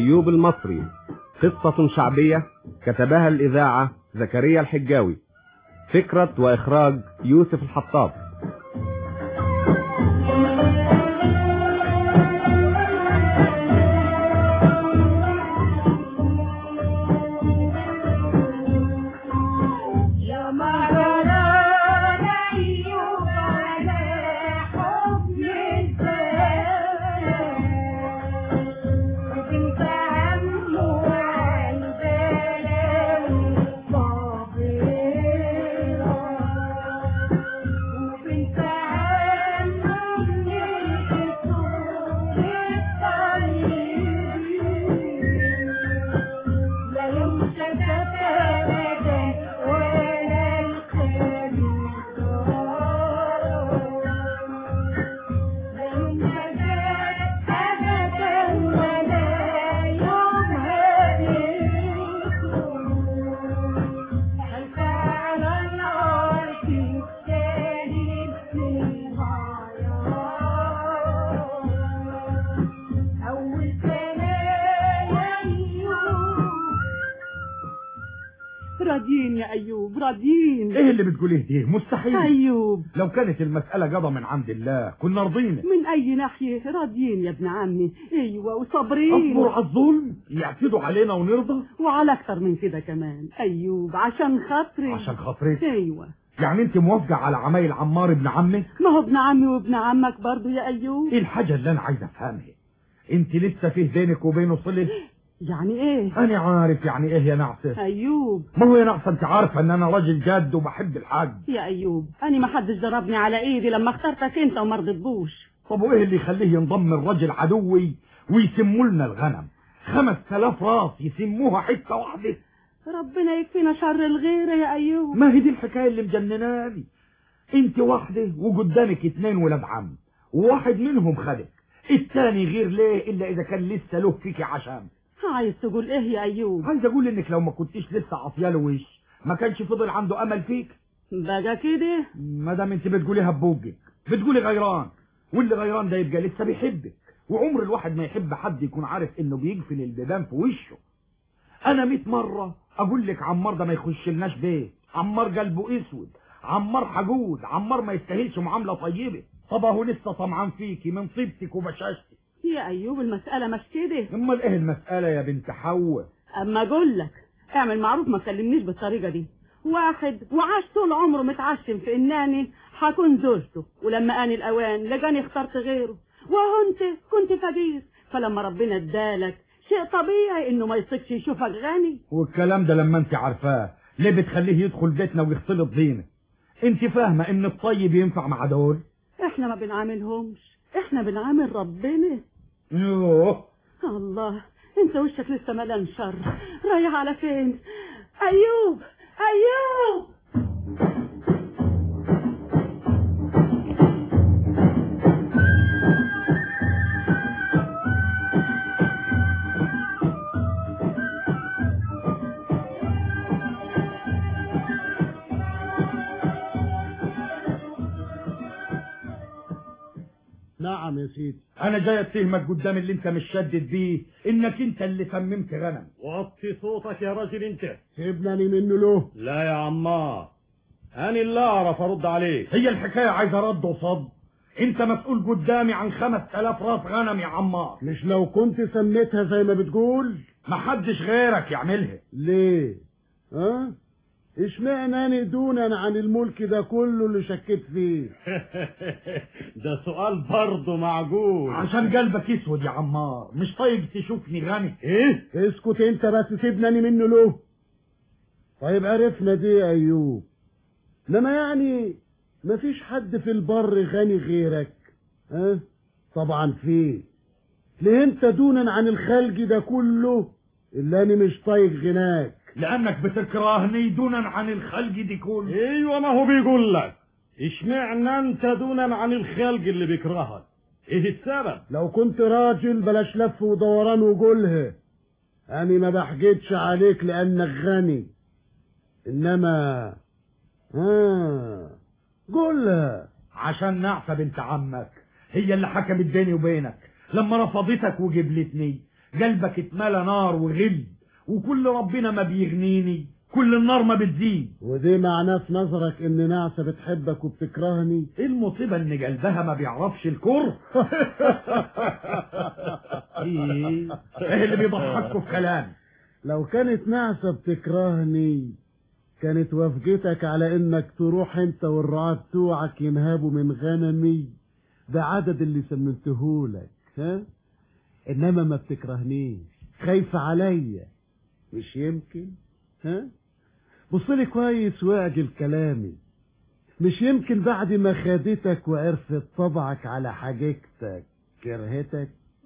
أيوب المصري قصة شعبية كتبها الإذاعة زكريا الحجاوي فكرة وإخراج يوسف الحطاب يا مرارة أيوب على حب الزمان وبنت عمه عالبلاوي صابرة وبنت عمه من الأصول الطيبين لا يمسك أبدا ولا الخير لا يمسك أبدا ولا يوم خلف على الأرض السالب فيها أول سنة يا أيوب راضيين يا ايوب راضيين ايه اللي بتقوليه دي مستحيل ايوب لو كانت المسألة قضى من عند الله كنا رضينا من اي ناحيه راضيين يا ابن عمي ايوه وصابرين اصبر على الظلم يعتدوا علينا ونرضى وعلى اكتر من كده كمان ايوب عشان خاطري عشان خاطرك ايوه يعني انت موافقة على عمايل عمار ابن عمك ما هو ابن عمي وابن عمك برضو يا ايوب ايه الحاجة اللي انا عايز افهمها انت لسه فيه بينك وبينه صلة يعني ايه انا عارف يعني ايه يا نعسة ايوب ما هو يا نعسة انت عارفة ان انا راجل جاد وبحب الحاج يا ايوب انا ما حدش ضربني على ايدي لما اخترتك انت وما رضيتبوش طب وايه اللي يخليه ينضم الراجل عدوي ويسموا لنا الغنم خمس تلاف راس يسموها حتة واحدة ربنا يكفينا شر الغير يا ايوب ما هي دي الحكاية اللي مجنناني انت واحدة وقدامك اتنين ولاد عم وواحد منهم خدك التاني غير ليه الا اذا كان لسه له فيكي عشان عايز تقول ايه يا ايوب عايز اقول انك لو ما كنتش لسه عطياله وش ما كانش فضل عنده امل فيك بقى كده ما دام انت بتقوليها ببوجك بتقولي غيران واللي غيران ده يبقى لسه بيحبك وعمر الواحد ما يحب حد يكون عارف انه بيقفل البيبان في وشه انا مئة مرة اقول لك عمار ده ما يخش لناش بيت عمار قلبه اسود عمار حجود عمار ما يستاهلش معاملة طيبة طب اهو لسه طمعان فيكي من طيبتك وبشاشتك يا ايوب المسألة مش كده امال ايه المسألة يا بنت حواء اما اقول لك اعمل معروف ما تكلمنيش بالطريقة دي واحد وعاش طول عمره متعشم في اناني هكون زوجته ولما اني الاوان لقاني اخترت غيره وهو انت كنت فقير فلما ربنا ادالك شيء طبيعي انه ما يصيبش يشوفك غني والكلام ده لما انت عارفاه ليه بتخليه يدخل بيتنا ويختلط بينا انت فاهمة ان الطيب ينفع مع دول احنا ما بنعاملهمش احنا بنعامل ربنا يوه الله انت وشك لسه ملان شر رايح على فين ايوب ايوب نعم يا سيدي انا جاي اتهمك قدام اللي انت مش شدد بيه انك انت اللي سممت غنم وطي صوتك يا راجل انت سيبني منه له لا يا عمار انا اللي اعرف ارد عليك هي الحكاية عايزة رد وصد انت مسؤول قدامي عن خمس تلاف راس غنم يا عمار مش لو كنت سميتها زي ما بتقول محدش غيرك يعملها ليه ها اشمعنى انا دونا عن الملك ده كله اللي شكيت فيه ده سؤال برضه معقول عشان قلبك اسود يا عمار مش طيب تشوفني غني ايه اسكت انت بس سيبني منه له طيب عرفنا دي يا ايوب انما يعني مفيش حد في البر غني غيرك ها طبعا فيه ليه انت دونا عن الخلق ده كله اللي انا مش طايق غناك لانك بتكرهني دونا عن الخلق دي كله ايوه ما هو بيقول لك اشمعنى انت دونا عن الخلق اللي بيكرهك ايه السبب لو كنت راجل بلاش لف ودوران وقولها انا ما بحجدش عليك لانك غني انما ها قولها عشان نعفة بنت عمك هي اللي حكمت بيني وبينك لما رفضتك وجبلتني قلبك اتملى نار وغل وكل ربنا ما بيغنيني كل النار ما بتزيد ودي معناه في نظرك ان نعسة بتحبك وبتكرهني ايه المصيبة ان قلبها ما بيعرفش الكره ايه ايه اللي بيضحكوا في كلامي لو كانت نعسة بتكرهني كانت وافقتك على انك تروح انت والرعاة بتوعك ينهبوا من غنمي بعدد اللي سمنتهولك ها انما ما بتكرهنيش خايفة عليا مش يمكن ها بصلي كويس واعجل كلامي مش يمكن بعد ما خدتك وعرفت طبعك على حاجتك كرهتك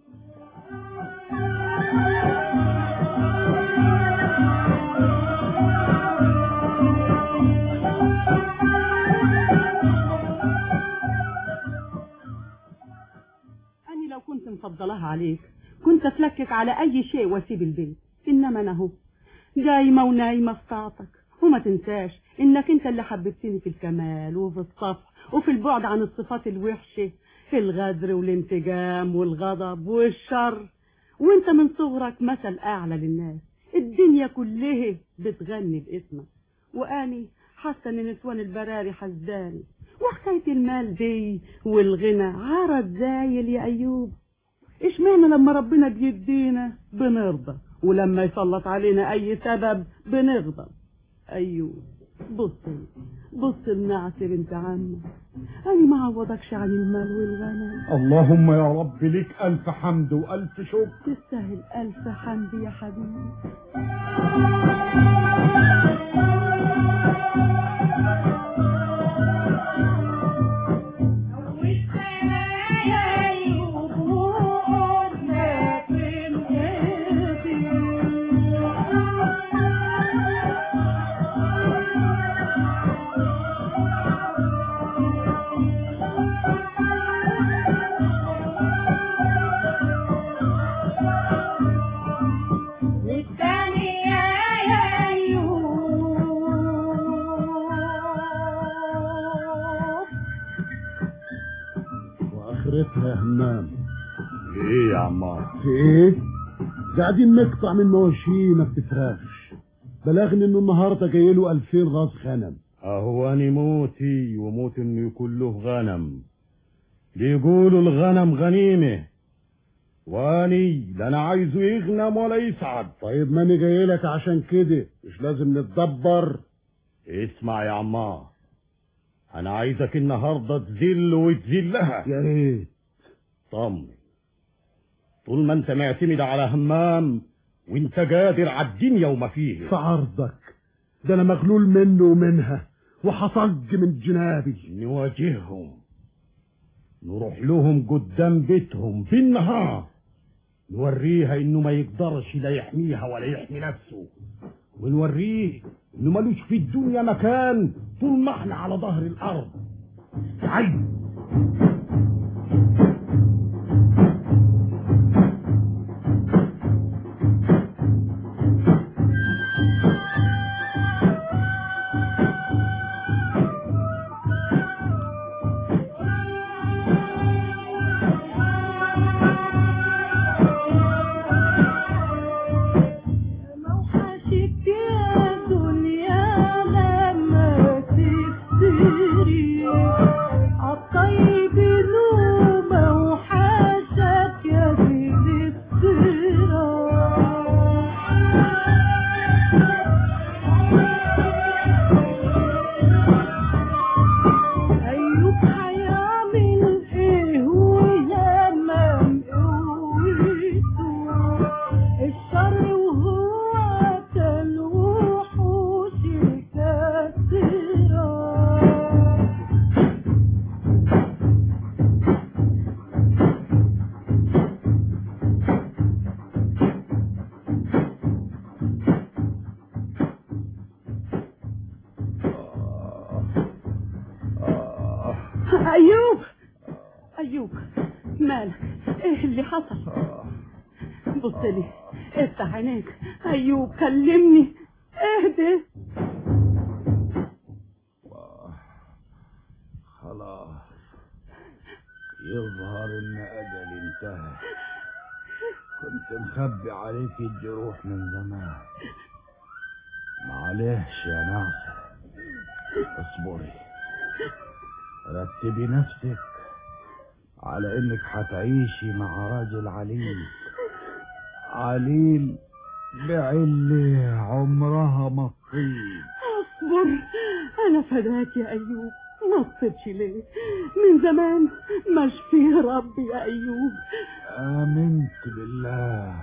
أنا لو كنت مفضلها عليك كنت أتلكك على أي شيء وأسيب البيت إنما أنا هو جايمة ونايمة في طاعتك وما تنساش إنك أنت اللي حببتني في الكمال وفي الصفح وفي البعد عن الصفات الوحشة في الغدر والانتقام والغضب والشر وانت من صغرك مثل أعلى للناس الدنيا كلها بتغني باسمك وأني حاسة إن نسوان البراري حزداني وحكاية المال دي والغنى عرض زايل يا أيوب اشمعنى لما ربنا بيدينا بنرضى ولما يسلط علينا أي سبب بنغضب أيوب بص بص النعسة بنت عمك أنا ما عوضكش عن المال والغنى اللهم يا رب لك الف حمد والف شكر تستاهل ألف حمد يا حبيبي والسمايا يبورنا في والثانية يا أيوب واخرتها يا همام ايه يا عمار في ايه قاعدين نقطع من مواشيه ما بتفرغش بلغني انه النهارده جاي له 2000 راس غنم اهواني موتي وموت انه يكون له غنم بيقولوا الغنم غنيمة واني لا انا عايزه يغنم ولا يسعد طيب ماني جاي لك عشان كده مش لازم نتدبر اسمع يا عمار انا عايزك النهاردة تذل وتذلها يا ريت طمن طول ما انت معتمد على همام وانت قادر على الدنيا وما فيه في عرضك ده انا مغلول منه ومنها وحصج من جنابي نواجههم نروح لهم قدام بيتهم بالنهار نوريها انه ما يقدرش لا يحميها ولا يحمي نفسه ونوريه انه ملوش في الدنيا مكان طول ما احنا على ظهر الارض تعال موحشك يا دنيا لما تفتري عالطيب نومة وحشك يا دي أيوب هيعمل إيه ولما مقويته الشر وهو كان وحوش كثيرة أيوب أيوب مالك إيه اللي حصل بص لي افتح عينيك أيوب كلمني اهدي خلاص يظهر ان اجلي انتهى كنت مخبي عليك الجروح من زمان معلش يا ناصر اصبري رتبي نفسك على انك هتعيشي مع راجل عليل عليل بعلة عمرها ما تطيب اصبر انا فداك يا ايوب ما تصبش ليه من زمان مش فيه ربي يا ايوب آمنت بالله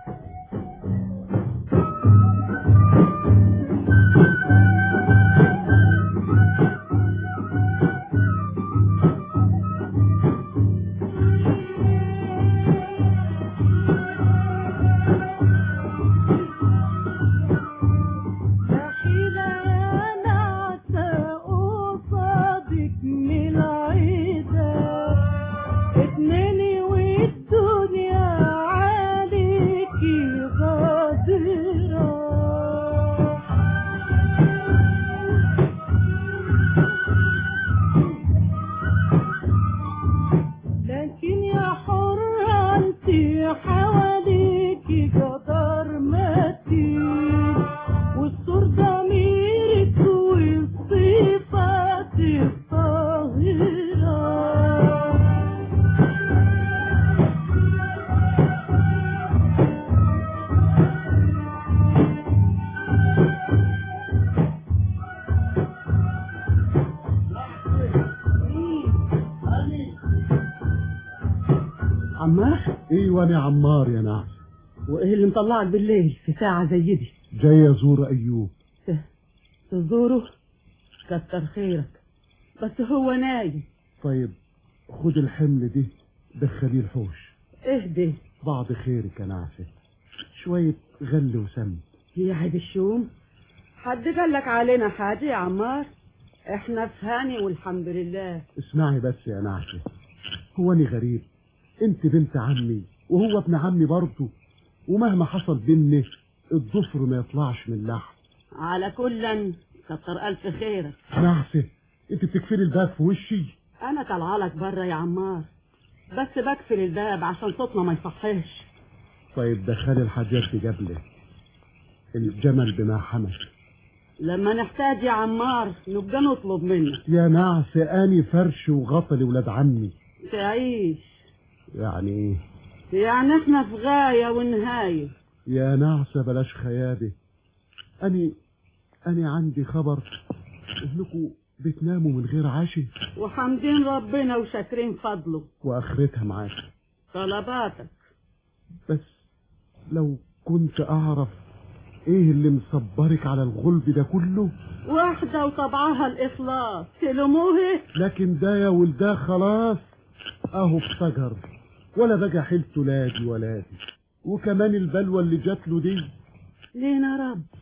بحيلة يا نعسة قصادك من العيدة اتنيني والدنيا عليكي غادرة لكن يا حرة انتي حواليكي جدار متين والسور ضميرك والصفات الطاهرة عمار ايوه يا عمار يا نعس وايه اللي مطلعك بالليل في ساعة زي دي جاي ازور ايوب تزوره كتر خيرك بس هو نايم طيب خد الحمل دي دخليه الحوش اهدي بعض خيرك يا نعسة شوية غل وسم يا عيد الشوم حد قالك علينا حاجة يا عمار احنا في هاني والحمد لله اسمعي بس يا نعسة هو أنا غريب انت بنت عمي وهو ابن عمي برضه ومهما حصل بينا الضفر ما يطلعش من لحم على كلا كتر الف خيرك نعسة انت بتكفلي الباب في وشي انا طالعالك بره يا عمار بس بقفل الباب عشان صوتنا ما يصحيش طيب دخلي الحاجات دي قبله الجمل بما حمل لما نحتاج يا عمار نبقى نطلب منك يا نعسة اني فرش وغطى لولاد عمي تعيش يعني ايه يعني احنا في غاية ونهاية يا نعسة بلاش خيابة أني أني عندي خبر إنكم بتناموا من غير عشاء وحامدين ربنا وشاكرين فضله وآخرتها معاك طلباتك بس لو كنت أعرف إيه اللي مصبرك على الغلب ده كله واحدة وطبعها الإخلاص تلموه لكن ده يا ولده خلاص أهو افتجر ولا بقى حيلته ولادي ولادي وكمان البلوى اللي جات له دي لينا رب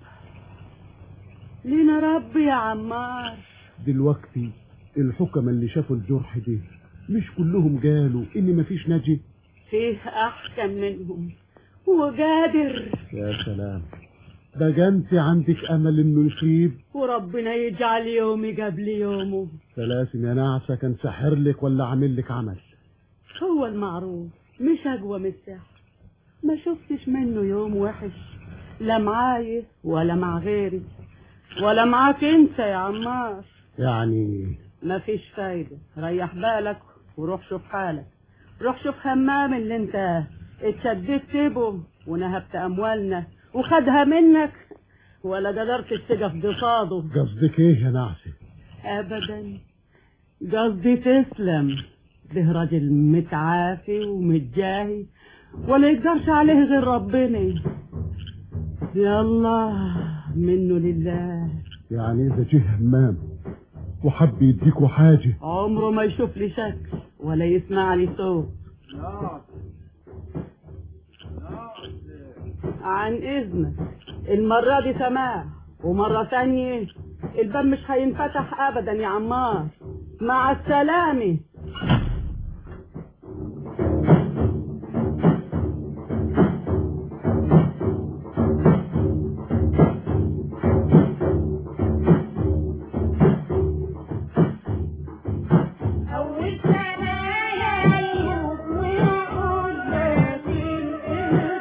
لينا رب يا عمار دلوقتي الحكم اللي شافوا الجرح دي مش كلهم قالوا إن مفيش نجي فيه أحكم منهم وقادر يا سلام ده انت عندك امل انه يصيب وربنا يجعل يومي قبل يومه سلاسل يا نعسة كان سحر لك ولا عامل لك عمل هو المعروف مش أقوى من السحر ما شفتش منه يوم وحش لا معاي ولا مع غيري ولا معاك انت يا عمار يعني مفيش فايدة ريح بالك وروح شوف حالك روح شوف همام اللي انت اتشددت به ونهبت اموالنا وخدها منك ولا قدرت تسقف بصاده قصدك ايه يا نعسة ابدا قصدي تسلم ده راجل متعافي ومتجاهي ولا يقدرش عليه غير ربنا يلا منه لله يعني اذا جه همام وحب يديكوا حاجة عمره ما يشوف لي شكل ولا يسمع لي صوت عن اذنك المرة دي سماع ومرة تانية الباب مش هينفتح ابدا يا عمار مع السلامة أول سنة يا أيوب وقلنا في الإنسان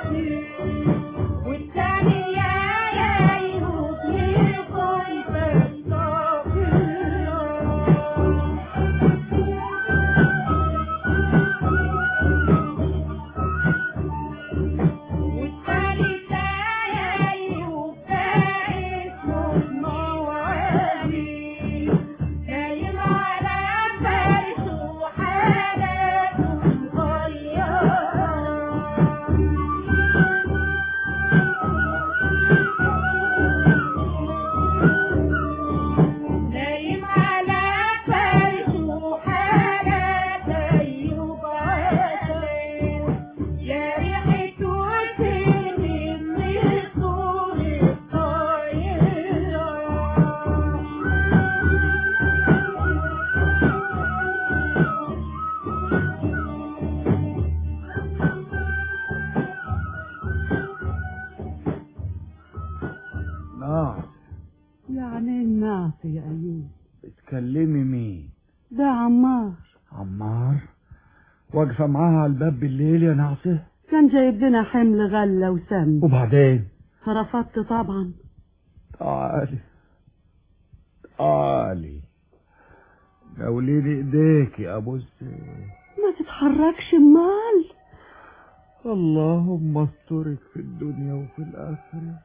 بتكلمي مين ده عمار عمار واقفة معاها على الباب بالليل يا ناصر كان جايب لنا حمل غلة وسمن وبعدين فرفضت طبعا تعالي تعالي قوليلي ايديك يا ابو السيف ما تتحركش مال اللهم استرك في الدنيا وفي الآخرة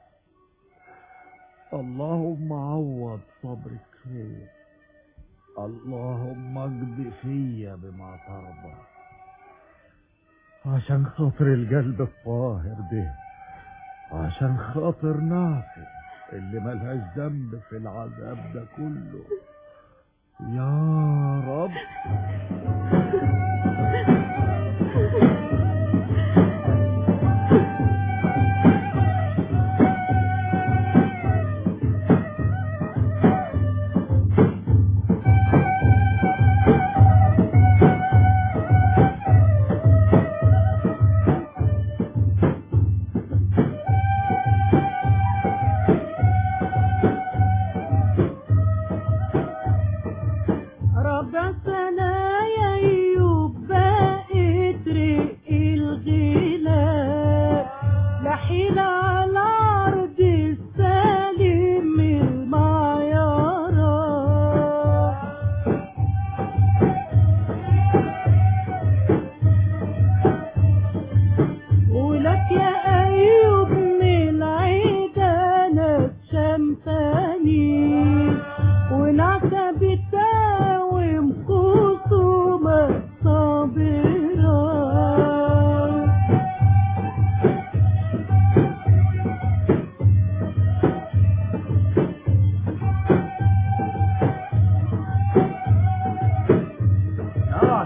اللهم عوض صبرك خير اللهم اقضي فيا بما ترضى عشان خاطر القلب الطاهر ده عشان خاطر نافع اللي ملهاش ذنب في العذاب ده كله يا رب رب السنا يا ايوب بقيت رق الغلا لحيل على عرض السليم المعيارة ولك يا أيوب من عيدانك شمساني ونعسى بتاوم خصومك صابرة تعال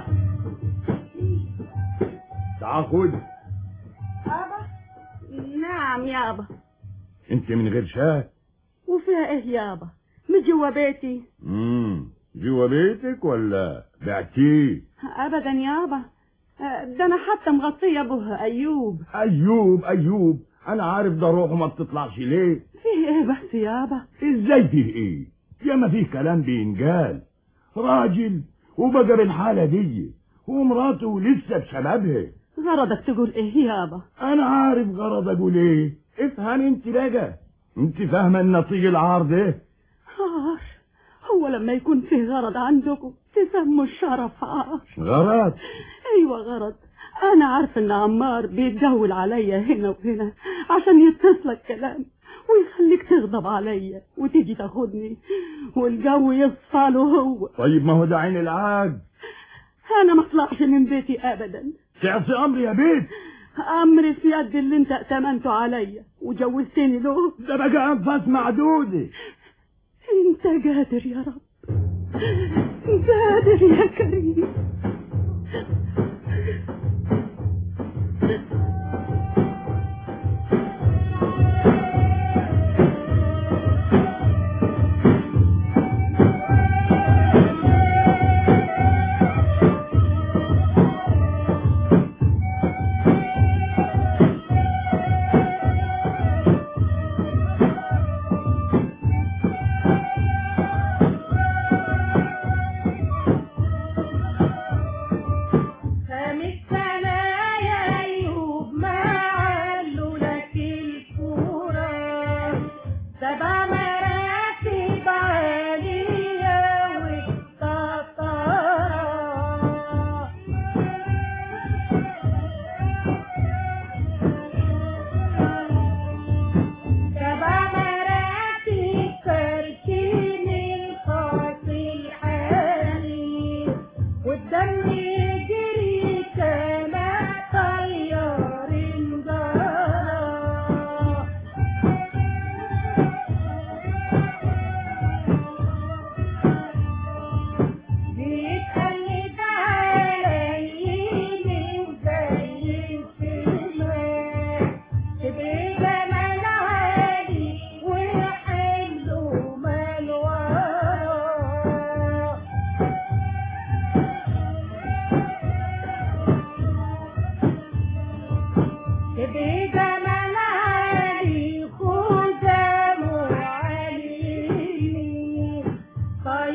تعال خد أبا نعم يابا انت من غير شاي وفيها ايه يابا من جوا بيتي امم جوا بيتك ولا بعتيه ابدا يابا آه، ده انا حتى مغطيه ابوها ايوب ايوب ايوب انا عارف ده روحه ما بتطلعش ليه فيه ايه بس يابا ازاي فيه ايه يا ما فيه كلام بينقال راجل وبقى بالحالة دي ومراته لسه بشبابها غرضك تقول ايه يابا انا عارف غرض اقول ايه افهم انت بقى انت فاهمه النتيجة العار ده عار هو لما يكون فيه غرض عندكم تسموا الشرف عار غرض ايوه غرض انا عارفه ان عمار بيتجول عليا هنا وهنا عشان يتصلك كلام ويخليك تغضب عليا وتيجي تاخدني والجو يصفى له هو طيب ما هو ده عين العاد انا ما اطلعش من بيتي ابدا تعصي امري يا بيت امري في يد اللي انت ائتمنته عليا وجوزتني له ده بقى انفاس معدودة انت قادر يا رب قادر يا كريم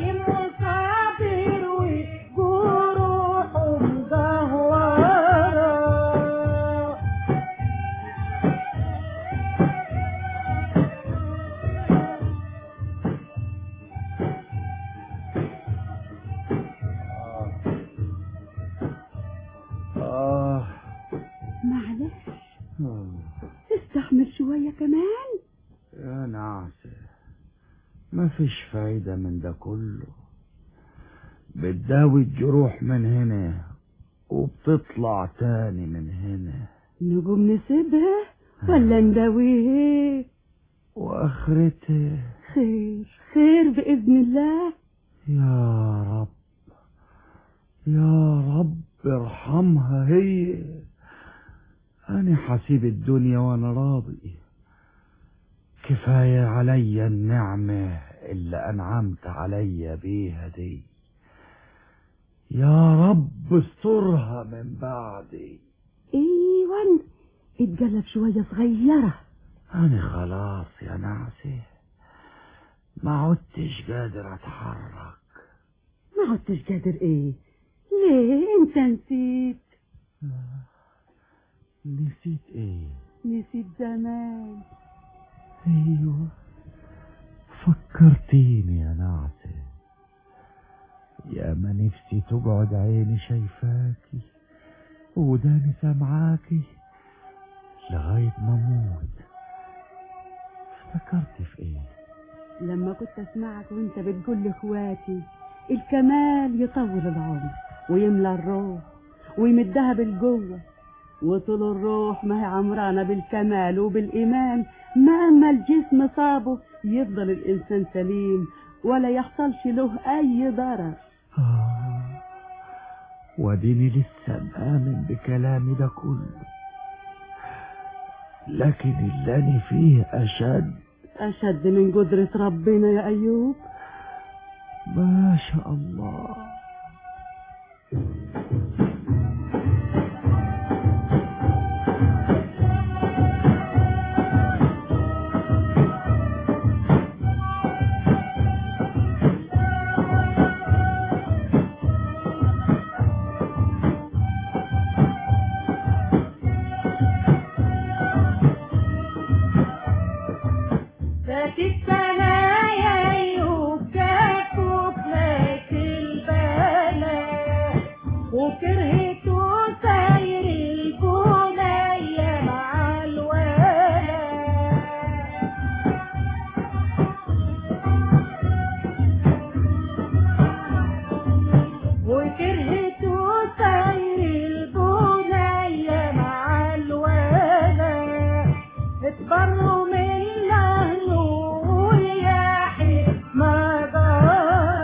صايم وصابر وجروحه مدهورة آه معلش استحمل شوية كمان يا نعسة ما فيش فايدة من ده كله بتداوي الجروح من هنا وبتطلع تاني من هنا نقوم نسيبها ولا نداويها واخرتها خير خير بإذن الله يا رب يا رب ارحمها هي انا حسيب الدنيا وانا راضي كفاية عليا النعمة اللي انعمت عليا بيها دي يا رب استرها من بعدي ايوان اتقلب شوية صغيرة انا خلاص يا نعسة ما عدتش قادر اتحرك ما عدتش قادر ايه ليه انت نسيت نسيت ايه نسيت زمان ايوه فكرتيني يا نعسة يا ما نفسي تقعد عيني شايفاكي وداني سامعاكي لغاية ما اموت افتكرت في ايه لما كنت اسمعك وانت بتقول لاخواتي الكمال يطول العمر ويملى الروح ويمدها بالجوه وطول الروح ما هي عمرانة بالكمال وبالإيمان مهما الجسم صابه يفضل الإنسان سليم ولا يحصلش له أي ضرر آه واديني لسه مآمن بكلامي ده كله لكن اللي أنا فيه أشد أشد من قدرة ربنا يا أيوب ما شاء الله فاتت سنة يا أيوب جاتوا بلاك البلاء وكرهتوا ساير الجنية مع الولاء وكرهتوا ساير الجنية مع الولاء اتبروا من أهله ويا ما جرى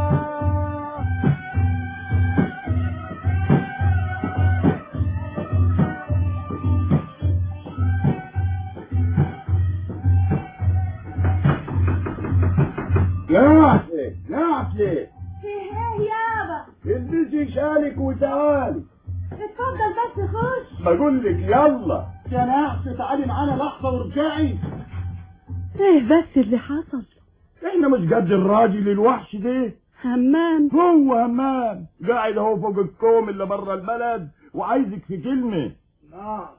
يا عسل يا عسل فيه ايه يابا البسي شالك وتعالي اتفضل بس خش بقول لك يلا يا نعس تعالي معانا لحظة وارجعي إيه بس اللي حصل احنا مش قد الراجل الوحش ده همام هو همام قاعد اهو فوق الكوم اللي بره البلد وعايزك في كلمة ناصر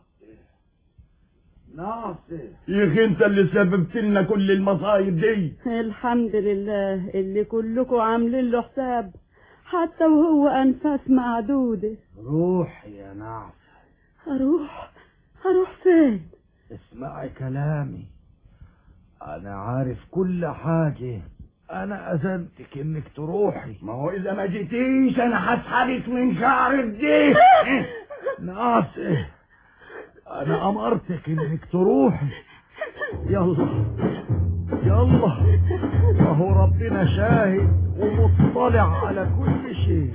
ناصر يا اخي انت اللي سببت لنا كل المصايب دي الحمد لله اللي كلكم عاملين له حساب حتى وهو أنفاس معدودة روح يا نعس أروح أروح فين اسمعي كلامي انا عارف كل حاجة انا اذنتك انك تروحي ما هو اذا ما جيتيش انا هسحبك من شعرك دي ناصر انا امرتك انك تروحي يلا يلا وهو ربنا شاهد ومطلع على كل شيء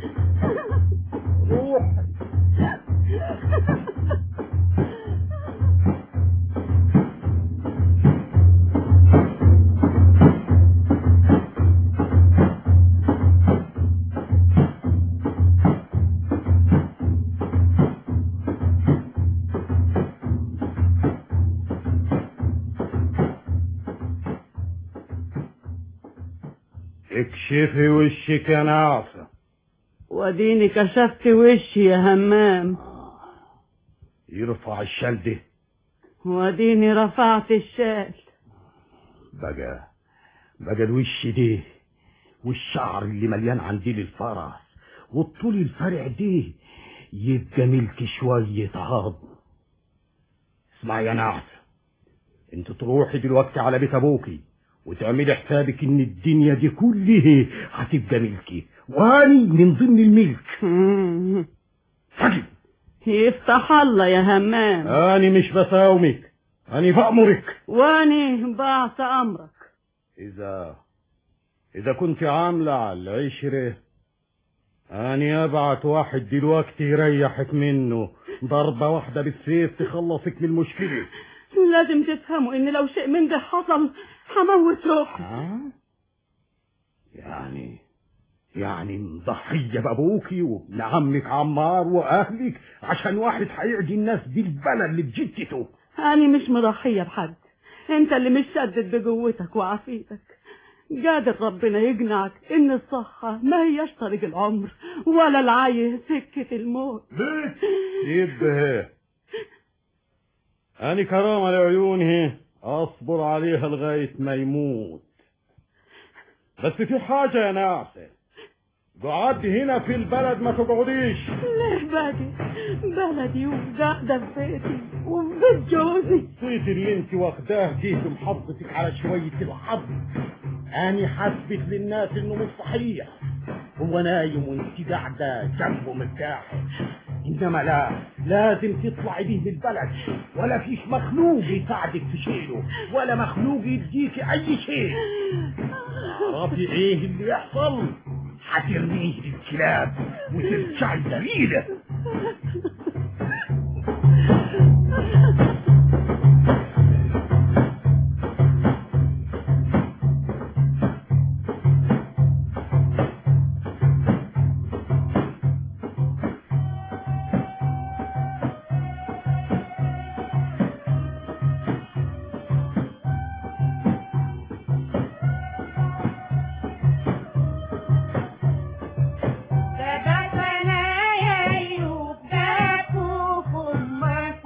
روحي كشفي وشك يا نعسة واديني كشفت وشي يا همام يرفع الشال ده واديني رفعت الشال بقى بقى الوش ده والشعر اللي مليان عندي للفرس والطول الفرع ده يبقى ملك شوية عظم اسمع يا نعسة انت تروحي دلوقتي على بيت ابوكي وتعملي حسابك ان الدنيا دي كلها هتبقى ملكي واني من ضمن الملك مم. حاجب يفتح الله يا همام اني مش بساومك اني بأمرك واني بعت امرك إذا إذا كنت عاملة على العشرة أنا أبعت واحد دلوقتي يريحك منه ضربة واحدة بالسيف تخلصك من المشكلة لازم تفهموا ان لو شيء من ده حصل هموت روحي ها؟ يعني يعني مضحية بأبوكي وابن عمك عمار وأهلك عشان واحد هيعدي الناس بالبلد اللي بجدته أنا مش مضحية بحد أنت اللي مش شدد بجوتك وعافيتك قادر ربنا يقنعك إن الصحة ما هياش طريق العمر ولا العي سكة الموت يبه أنا كرامة لعيونه أصبر عليها لغاية ما يموت بس في حاجة يا ناعسة قعدي هنا في البلد ما تقعديش ليه بادي بلدي وقاعدة في بيتي وفي بيت جوزي الصيت اللي انت واخداه دي بمحافظتك على شوية الحظ أنا حسبت للناس إنه مش صحيح هو نايم وانت قاعدة جنبه مرتاحة إنما لا لازم تطلعي بيه من البلد ولا فيش مخلوق يساعدك تشيله ولا مخلوق يديك أي شيء تعرفي إيه اللي يحصل؟ هترميه للكلاب وترجعي ذليلة ده بسنا يا أيوب ده كوف أمك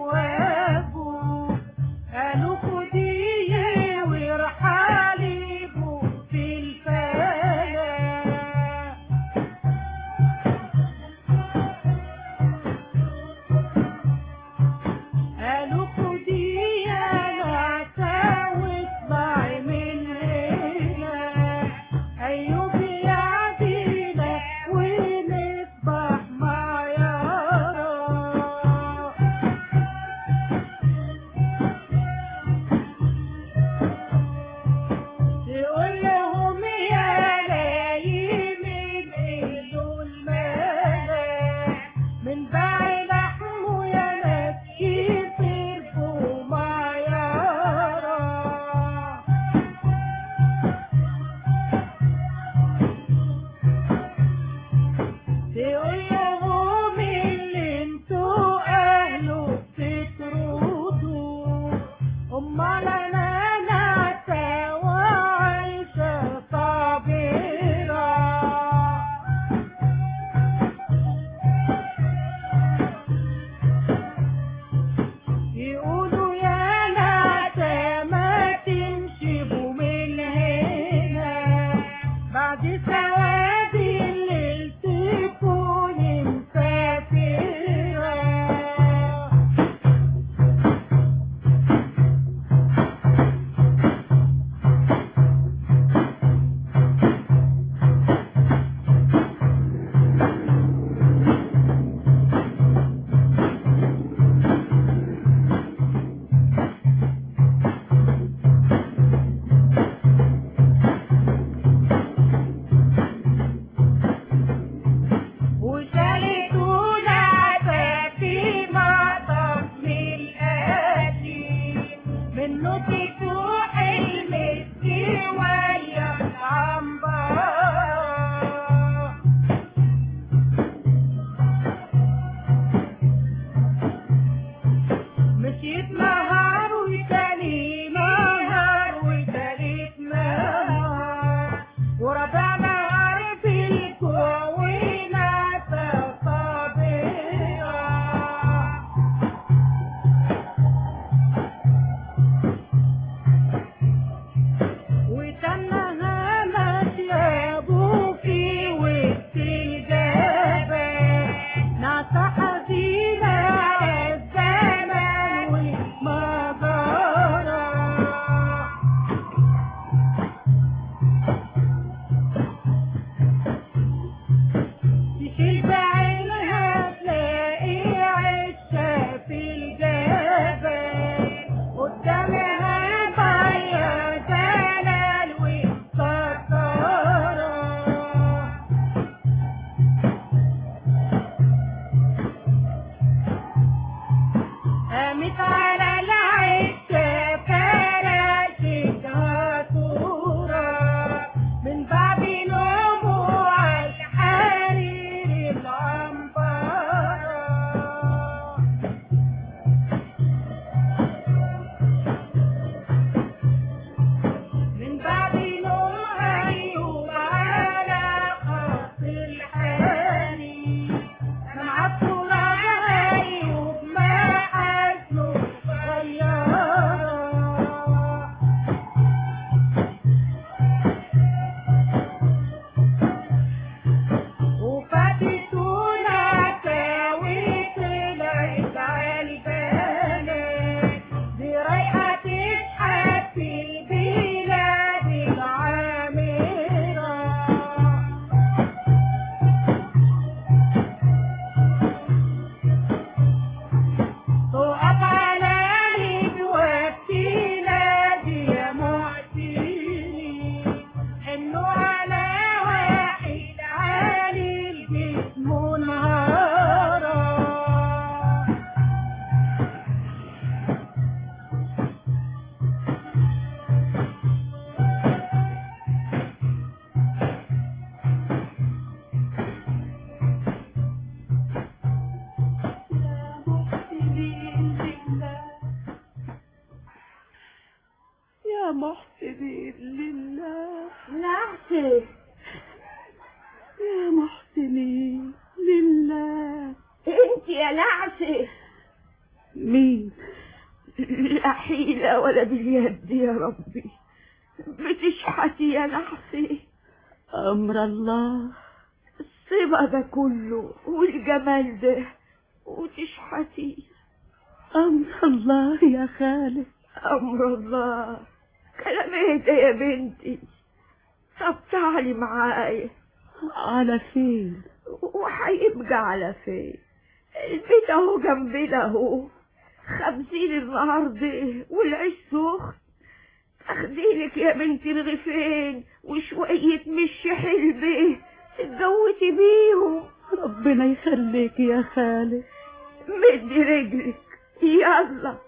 سيبني لله انت يا نعسة مين لا حيلة ولا باليد يا ربي بتشحتي يا نعسة أمر الله الصبا ده كله والجمال ده وتشحتي أمر الله يا خالد أمر الله كلام ايه ده يا بنتي طب تعالي معايا على فين وهيبقى على فين البيت اهو جنبنا اهو خمسين النهارده والعيش سخن اخديلك يا بنتي رغيفين وشوية مش حلبة تتجوزي بيهم ربنا يخليك يا خالد مدي رجلك يلا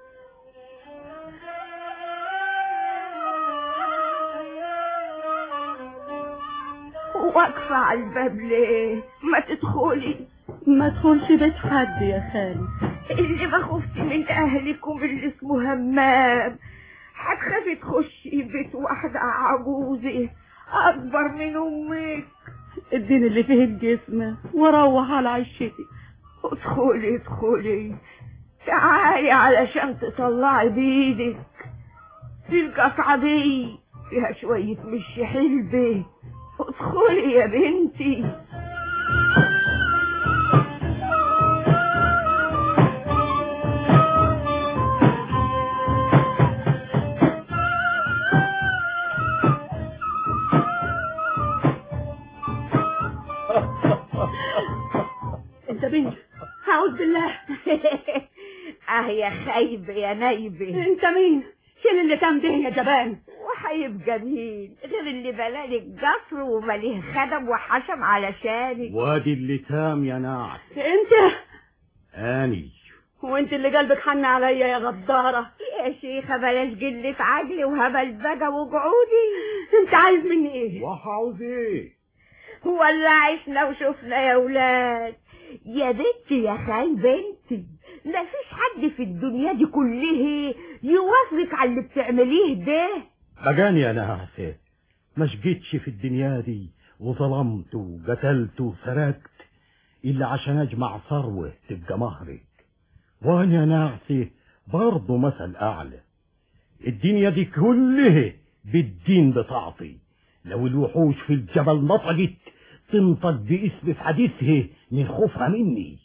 واقفة على الباب ليه ما تدخلي ما تدخلش بيت حد يا خالد اللي ما خفتي من اهلكم اللي اسمه همام هتخافي تخشي بيت واحدة عجوزة اكبر من امك اديني اللي فيه الجسم وروح على عشتي ادخلي ادخلي تعالي علشان تطلعي بايدك في القطعة دي فيها شوية مش حلبة ادخلي يا بنتي انت مين اعوذ بالله اه يا خايبة يا نايبة انت مين شيل اللي كان ده يا جبان وهيبقى مين غير اللي بلالك قصر ومليه خدم وحشم علشانك وادي اللتام يا نعس انت اني وانت اللي قلبك حن عليا يا غدارة يا شيخة بلاش قلة عجل وهبل بقى وقعودي انت عايز مني ايه وهعوز ايه ولا عشنا وشفنا يا ولاد يا بنتي يا خال بنتي مفيش حد في الدنيا دي كلها يوافقك على اللي بتعمليه ده بجاني يا نعسة ما شقيتش في الدنيا دي وظلمت وقتلت وسرقت إلا عشان أجمع ثروة تبقى مهرك وأنا يا نعسة برضه مثل أعلى الدنيا دي كلها بالدين بتعطي لو الوحوش في الجبل نطقت تنطق باسم في حديثها من خوفها مني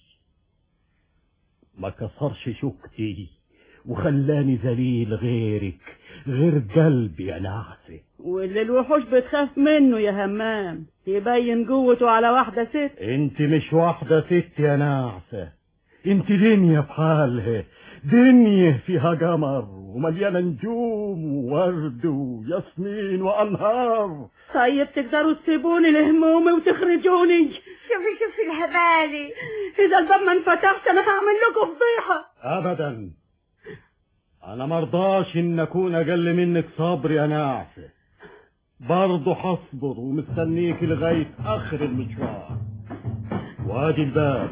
ما كسرش شوكتي وخلاني ذليل غيرك غير قلبي يا نعسة واللي الوحوش بتخاف منه يا همام يبين قوته على واحدة ست انت مش واحدة ست يا نعسة انت دنيا بحالها دنيا فيها قمر ومليانة نجوم وورد وياسمين وأنهار طيب تقدروا تسيبوني لهمومي وتخرجوني شوفي شوفي الهبالي إذا الباب ما انفتحش أنا هعمل لكم فضيحة أبدا أنا مرضاش إن أكون أقل منك صبر يا نعسة برضه هصبر ومستنيك لغاية آخر المشوار وادي الباب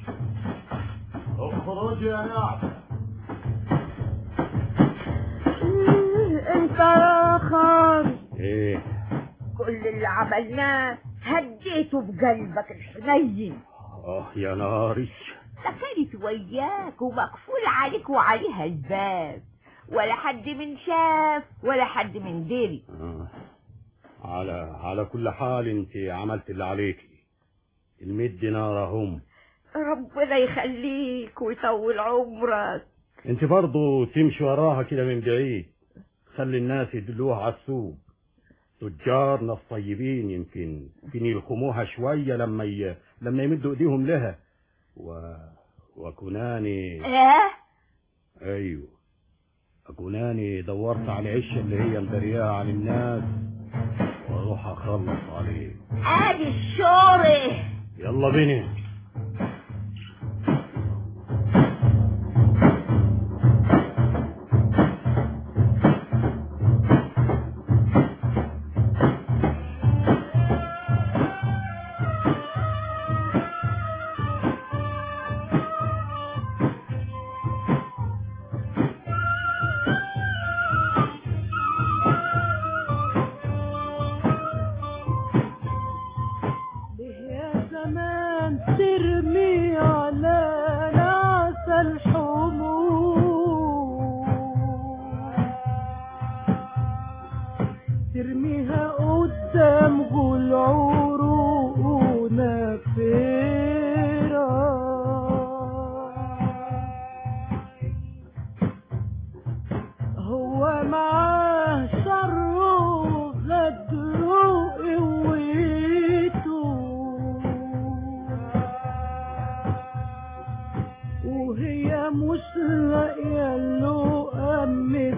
اخرج يا نعسة انت يا خال ايه كل اللي عملناه هديته بقلبك الحنين اه يا ناري ده كانت وياك ومقفول عليك وعليها الباب ولا حد من شاف ولا حد من دري آه. على على كل حال انت عملت اللي عليكي المد نار هم ربنا يخليك ويطول عمرك انت برضو تمشي وراها كده من بعيد خلي الناس يدلوها على السوق تجار ناس طيبين يمكن يمكن يلخموها شوية لما ي... لما يمدوا ايديهم لها و... وكوناني اه ايوه اكوناني دورت على العشة اللي هي مدرياها عن الناس واروح اخلص عليه ادي الشوري يلا بينا يا الأمان ترمي على ناس الحموم ترميها قدام غول عروقنا فيرا هو معاه شره غدره قوته وهي مش لاقيه له أم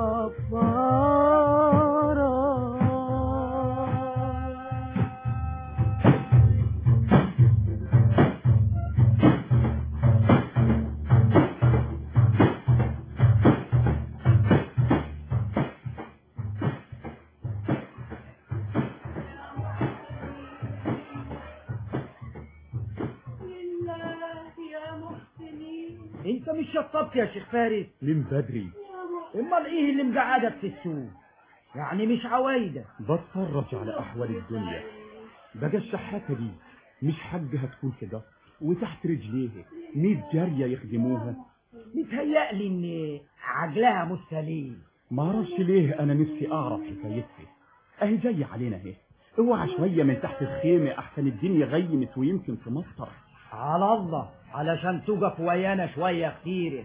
صفارة انت مش شطبت يا شيخ فارس من بدري امال ايه اللي مقعدك في السوق يعني مش عوايدة بتفرج على احوال الدنيا بقى الشحاتة دي مش حقها تكون كده وتحت رجليها ميت جارية يخدموها متهيألي ان عجلها مش سليم معرفش ليه انا نفسي اعرف حكايتها اهي جاية علينا اهي اوعى شوية من تحت الخيمة احسن الدنيا غيمت ويمكن تمطر على الله علشان تقف ويانا شوية كتير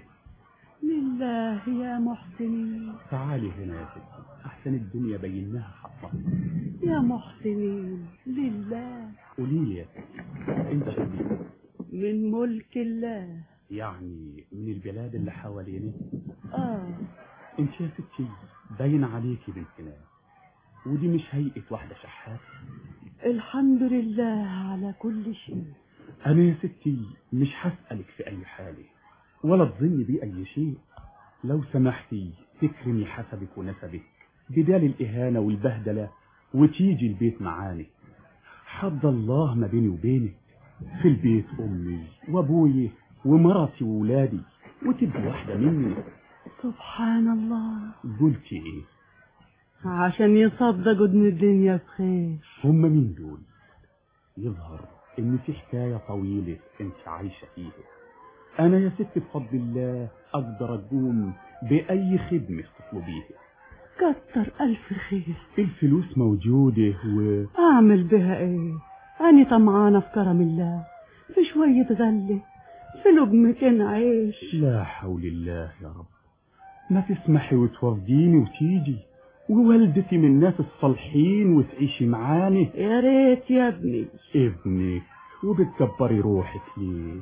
لله يا محسنين تعالي هنا يا ستي احسن الدنيا بيناها حقا يا محسنين لله قولي لي يا ستي انت شديد من ملك الله يعني من البلاد اللي حوالينا آه انت يا ستي باين عليكي بنت ناس ودي مش هيئة واحدة شحات الحمد لله على كل شيء انا يا ستي مش هسألك في اي حالة ولا تظني بي اي شيء لو سمحتي تكرمي حسبك ونسبك بدال الاهانة والبهدلة وتيجي البيت معاني حد الله ما بيني وبينك في البيت امي وابوي ومرتي وولادي وتبقي واحدة مني سبحان الله قلتي ايه عشان يصدقوا ان الدنيا بخير هم مين دول يظهر ان في حكاية طويلة انت عايشة فيها انا يا ست بفضل الله اقدر اقوم باي خدمة تطلبيها كتر الف خير الفلوس موجودة و اعمل بها ايه اني طمعانه في كرم الله في شويه غله في لقمتين عيش لا حول الله يا رب ما تسمحي وتوفديني وتيجي ووالدتي من الناس الصالحين وتعيشي معاني يا ريت يا ابني ابنك وبتكبري روحك ليه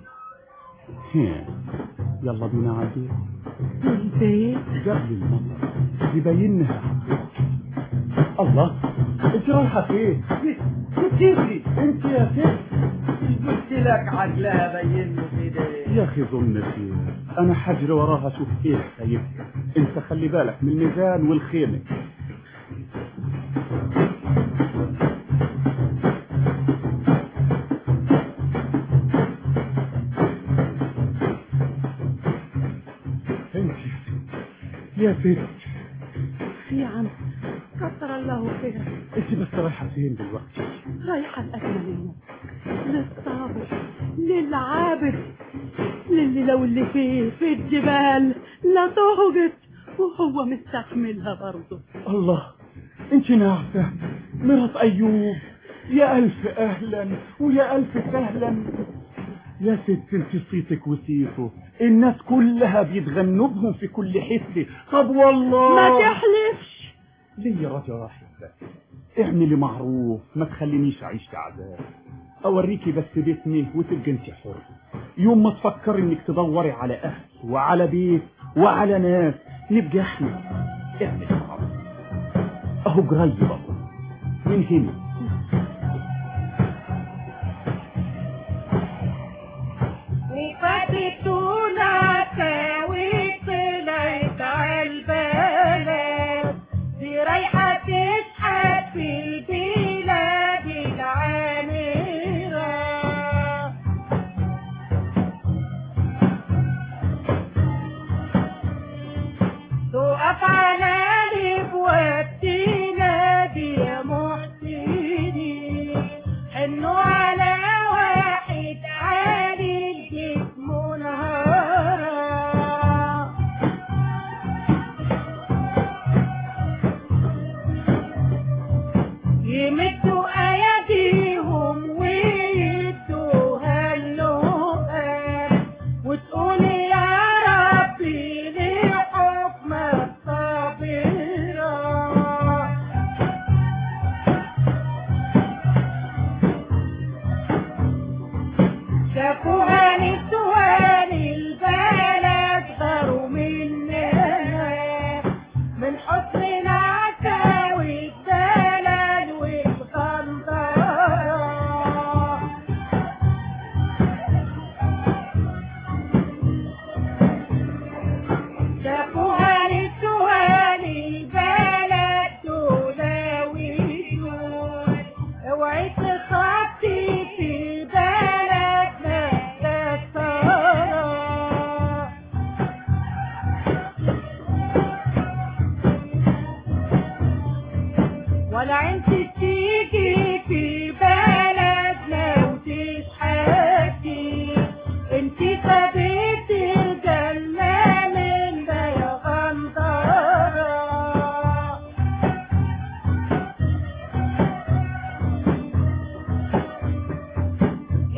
ها يلا بينا عادي البيت قبل المطر يبينها الله انت رايحه فين كتير انت يا ست قلت لك عجلها بينه كده يا اخي ظنتي انا حجري وراها اشوف ايه حكايتها انت خلي بالك من الميزان والخيمه انت يا ست في عم كتر الله خيرك انت بس رايحه فين دلوقتي رايحة الأكملية للصابر للعابد للي لو اللي فيه في الجبال لا تهجت وهو مستحملها برضه الله انت نعسة مرات ايوب يا الف اهلا ويا الف سهلا يا ست انت صيتك وسيفه الناس كلها بيتغنوا بهم في كل حته طب والله ما تحلفش ليه رجا واحد بس اعملي معروف ما تخلينيش اعيش في عذاب اوريكي بس بيتني وتبقى انت حر يوم ما تفكري انك تدوري على اهل وعلى بيت وعلى ناس نبقى احنا اعملي معروف اهو قريب اهو من هنا وفتتونا تاوي طلعت عالبلد دي رايحة تشحت في البلاد العامرة تقف على الابواب تنادي يا محسنين حنوا على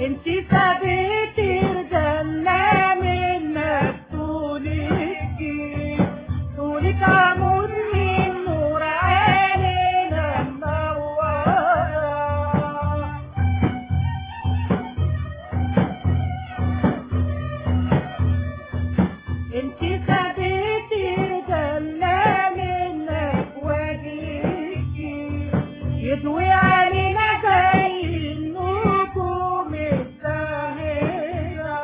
انت سابتي رجالنا منك طولك طولك عمود من نور عينينا منورة انت سابتي رجالنا منك وجهك يضوي علينا زي النجوم الزاهرة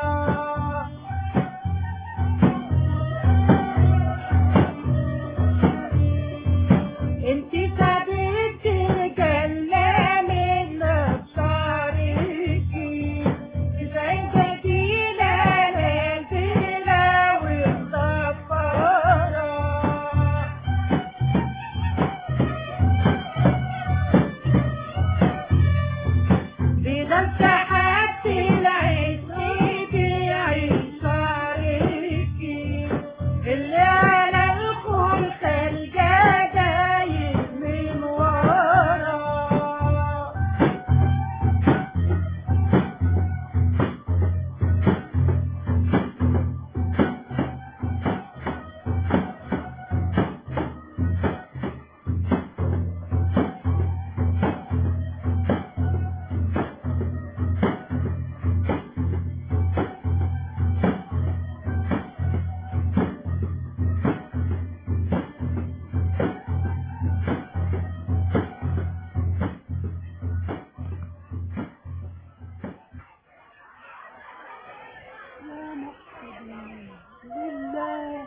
انت سابتي رجالنا منك شعرك تسعين بديلة نازلة ومصفرة إذا انسحبت العين بيعيش عليك اللي على الخلق الجدايد من ورا لله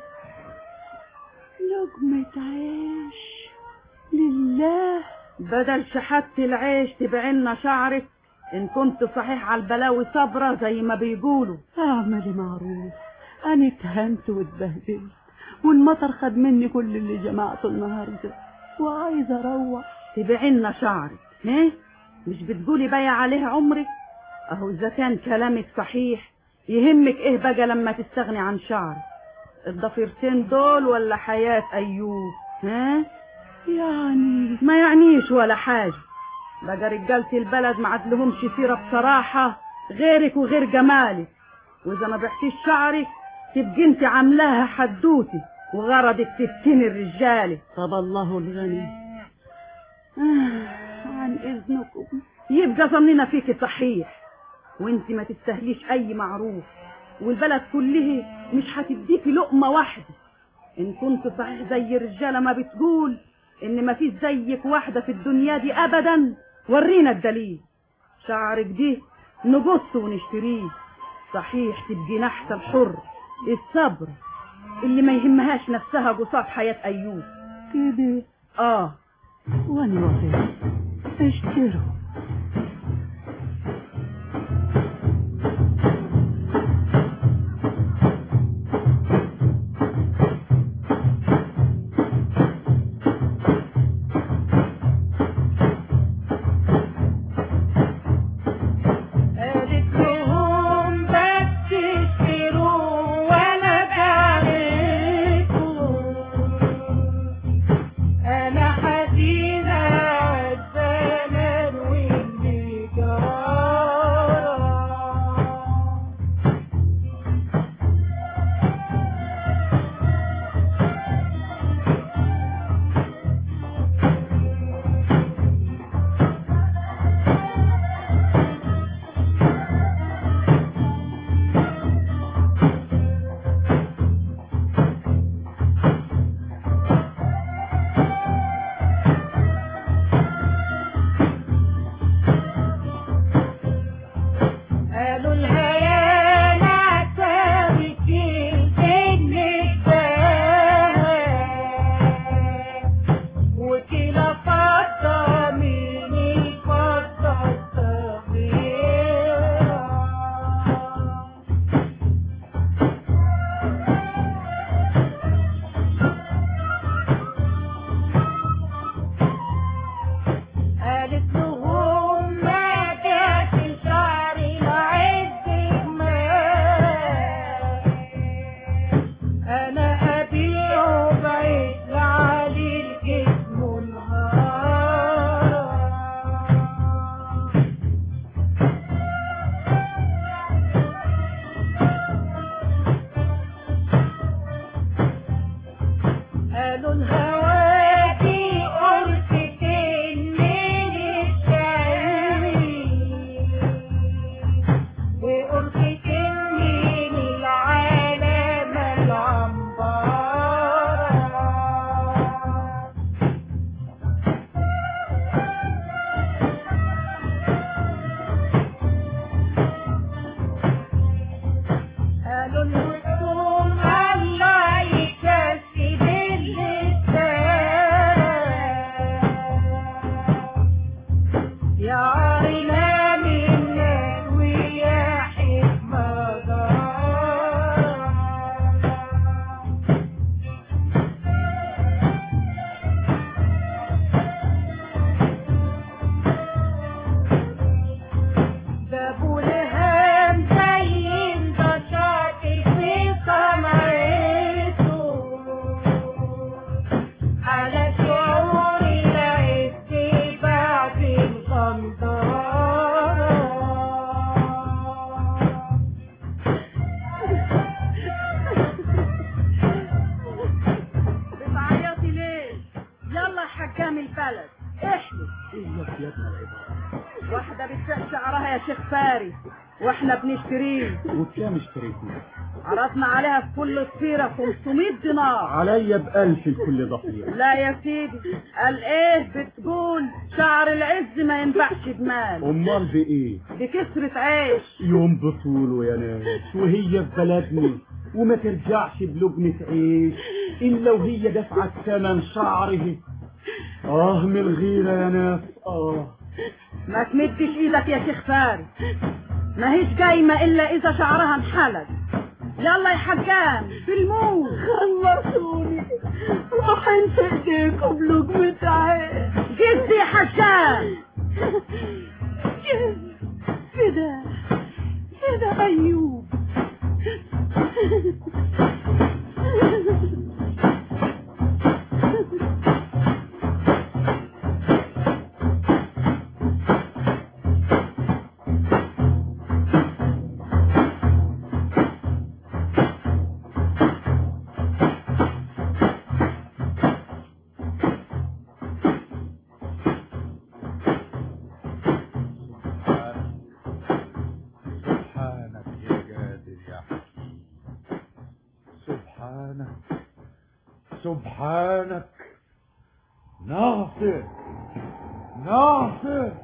لقمة عيش لله بدل شحات العيش تبعنا شعرك ان كنت صحيح على البلاوي صبرة زي ما بيقولوا اعملي معروف انا اتهنت واتبهدلت والمطر خد مني كل اللي جمعته النهارده وعايزه اروح تبعنا شعرك ايه مش بتقولي بايع عليه عمرك اهو اذا كان كلامك صحيح يهمك ايه بقى لما تستغني عن شعرك الضفيرتين دول ولا حياة ايوب ها يعني ما يعنيش ولا حاجة بقى رجالة البلد ما عدلهمش سيرة بصراحة غيرك وغير جمالك واذا ما بعتيش شعرك تبقي انت عاملاها حدوتي وغرضك تفتني الرجالة طب الله الغني آه عن اذنكم يبقى ظننا فيك صحيح وانت ما تستهليش اي معروف والبلد كله مش هتديكي لقمة واحدة ان كنت صحيح زي الرجالة ما بتقول ان ما فيش زيك واحدة في الدنيا دي ابدا ورينا الدليل شعرك دي نقص ونشتريه صحيح تبقي نحس الحر الصبر اللي ما يهمهاش نفسها قصاد حياة ايوب كده اه وانا وافق اشتروا قالت لهم بس اشتروا وانا بعرفكم انا حزينة عالزمن واللي جرى قالوا الهيام عتابك الجن وكلا فضة من الفضة الصغيرة قالت لهم ما جاش شعري لعز شخفاري واحنا بنشتريه وكام اشتريتيه عرضنا عليها في كل ضفيرة 500 دينار عليا بألف لكل ضفيرة لا يا سيدي قال ايه بتقول شعر العز ما ينفعش بمال امال بايه بكسرة عيش يوم بطوله يا ناس وهي في بلدنا وما ترجعش بلقمة عيش إلا وهي دفعت ثمن شعره آه من الغيرة يا ناس آه ما تمدش ايدك يا شيخ فارس ما هيش جايمة الا اذا شعرها انحلق يلا يا حجام في الموت خلصوني روحين في ايديكم لقمة عيش جد يا حجام كده كده ايوب سبحانك يا قادر يا حكيم سبحانك سبحانك ناصر ناصر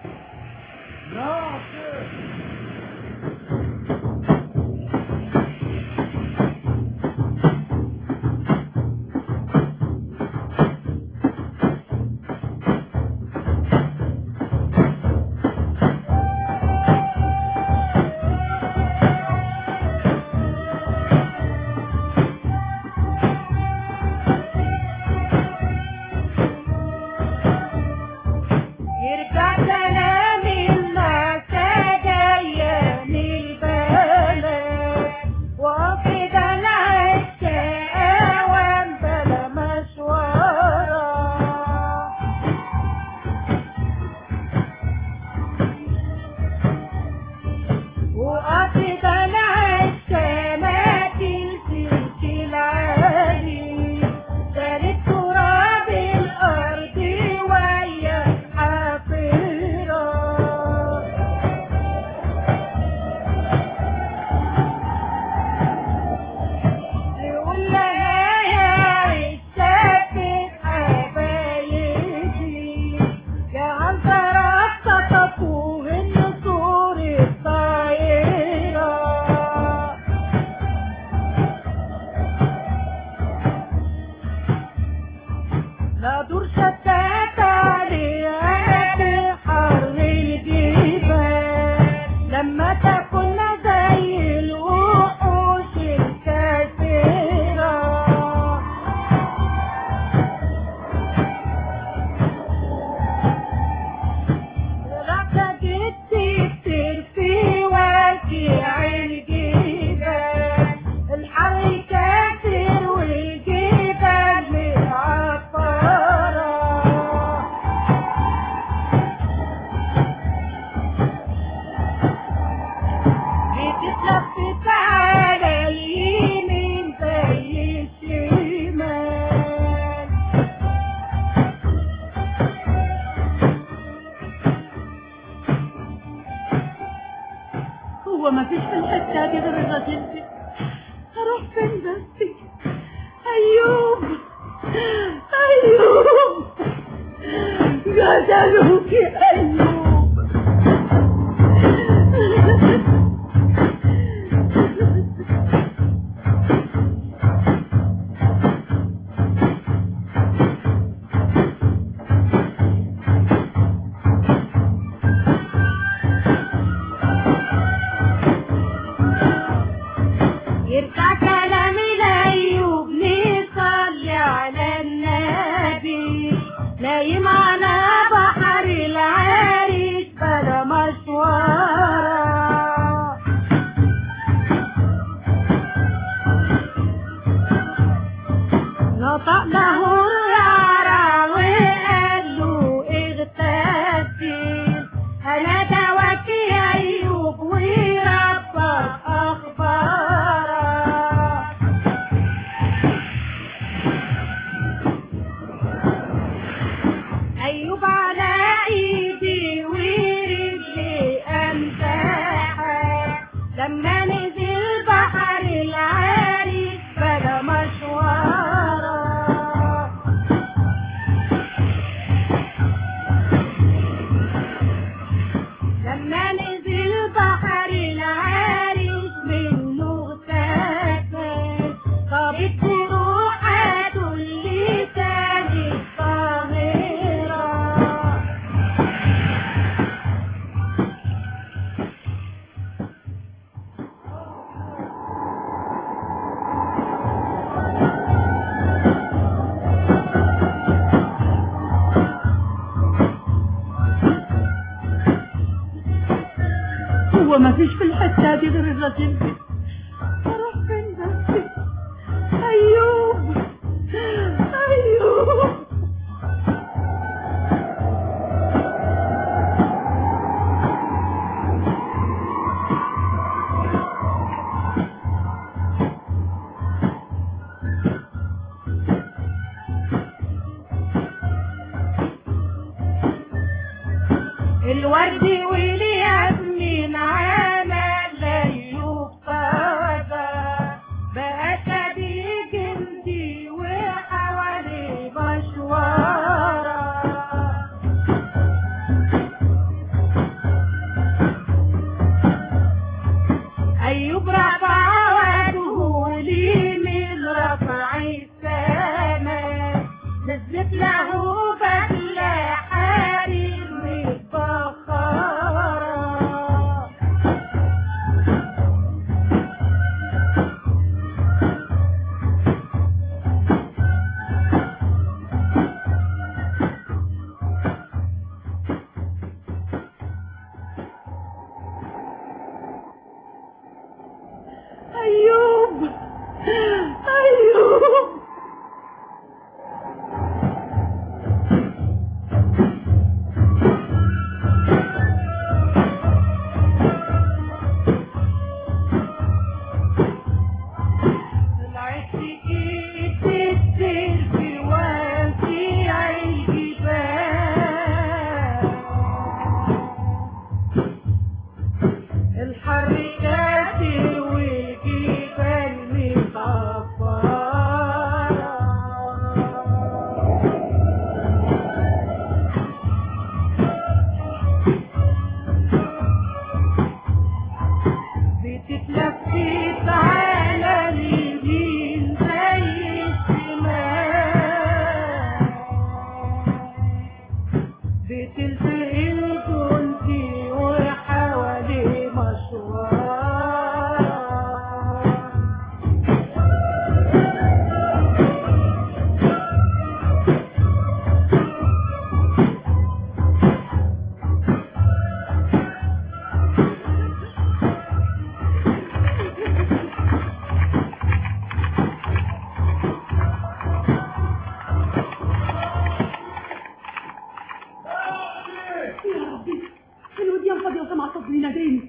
ناصر يرجع سلامي الناس جاية من البلد وافد العشاء وانبلا مشوارا وافد العشاء ما تلسلش العالي دارت تراب الارض ويا حافرة يقول لها يا عشاق حبايبي جعل ضربت تطوه النسور الطايرة لا دور شتات عليها بحر الجبال لما تكون زي الوحوش الكثيرة ركضت كتير في وجع الجبال الحر كتير والجبال متعطرة بتتلفت على اليمين زي الشمال هو ما فيش في الحتة دي غير الراجل دي هروح فين بس ايوب ايوب قتلوك يا أيوب يرجع كلام الأيوب نصلي على النبي نايم على بحر العاري هو ما فيش في الحتة دي غير الراجل ده اروح فين بس ايوب ايوب الورد والياسمين عمل ايوب فوضى بقى شبيه جندي وحواليه مشوارة أيوب رفع وجهه اليمين رفع السماء نزلت له بدلة حرير متبخرة ايوب ايوب طلعت ايد السير في واسع الجبال الحر كاتر والجبال مطفرة بتتلفت على اليمين زي الشمال بتلتقي الجندي وحواليه مشوار يا ربي الوديان فاضية وسمع صوت بيناديني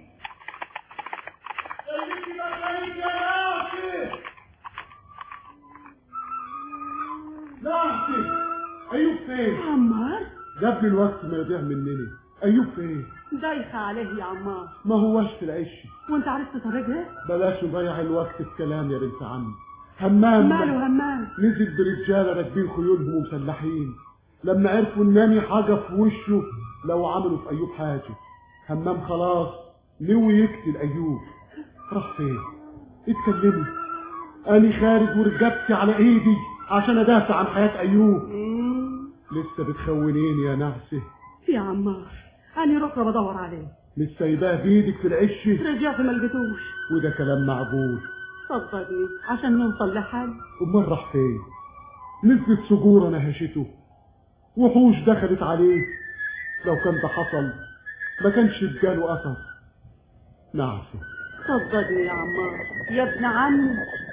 نعسي ايوب فين عمار جاب لي الوقت ما يضيع مننا ايوب فين دايخة عليه يا عمار ما هوش في العش وانت عرفت طريقها بلاش نضيع الوقت في كلام يا بنت عمي همام ماله همام نزل برجاله راكبين خيولهم ومسلحين لما عرفوا النامي حاجه في وشه لو عملوا في ايوب حاجه همام خلاص نوي يقتل ايوب راح فين اتكلمي اني خارج ورجبتي على ايدي عشان ادافع عن حياه ايوب لسه بتخونيني يا نعسه يا عمار أنا ركرة بدور عليه مش سايباه بايدك في العش رجعت ما لقيتوش وده كلام معقول صدقني عشان نوصل لحل امال راح فين نزلت سجورة نهشته وحوش دخلت عليه لو كان ده حصل ما كانش بجاله اثر نعسه صدقني يا عمار يا ابن عمي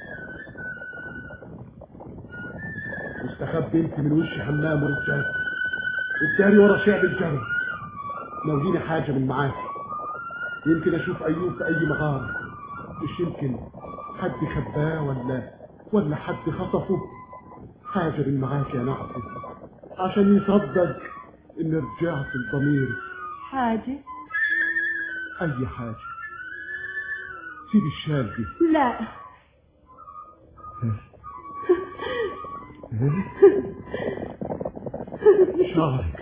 واستخبي انت من وش حمام ورجال الداري ورا شعب الجبل ناوليني حاجة من معاك يمكن اشوف ايوب في اي مغارة مش يمكن حد خباه ولا ولا حد خطفه حاجة من معاك يا نعسي عشان يصدق ان رجعت لضميري حاجة اي حاجة سيب الشال دي لا شعرك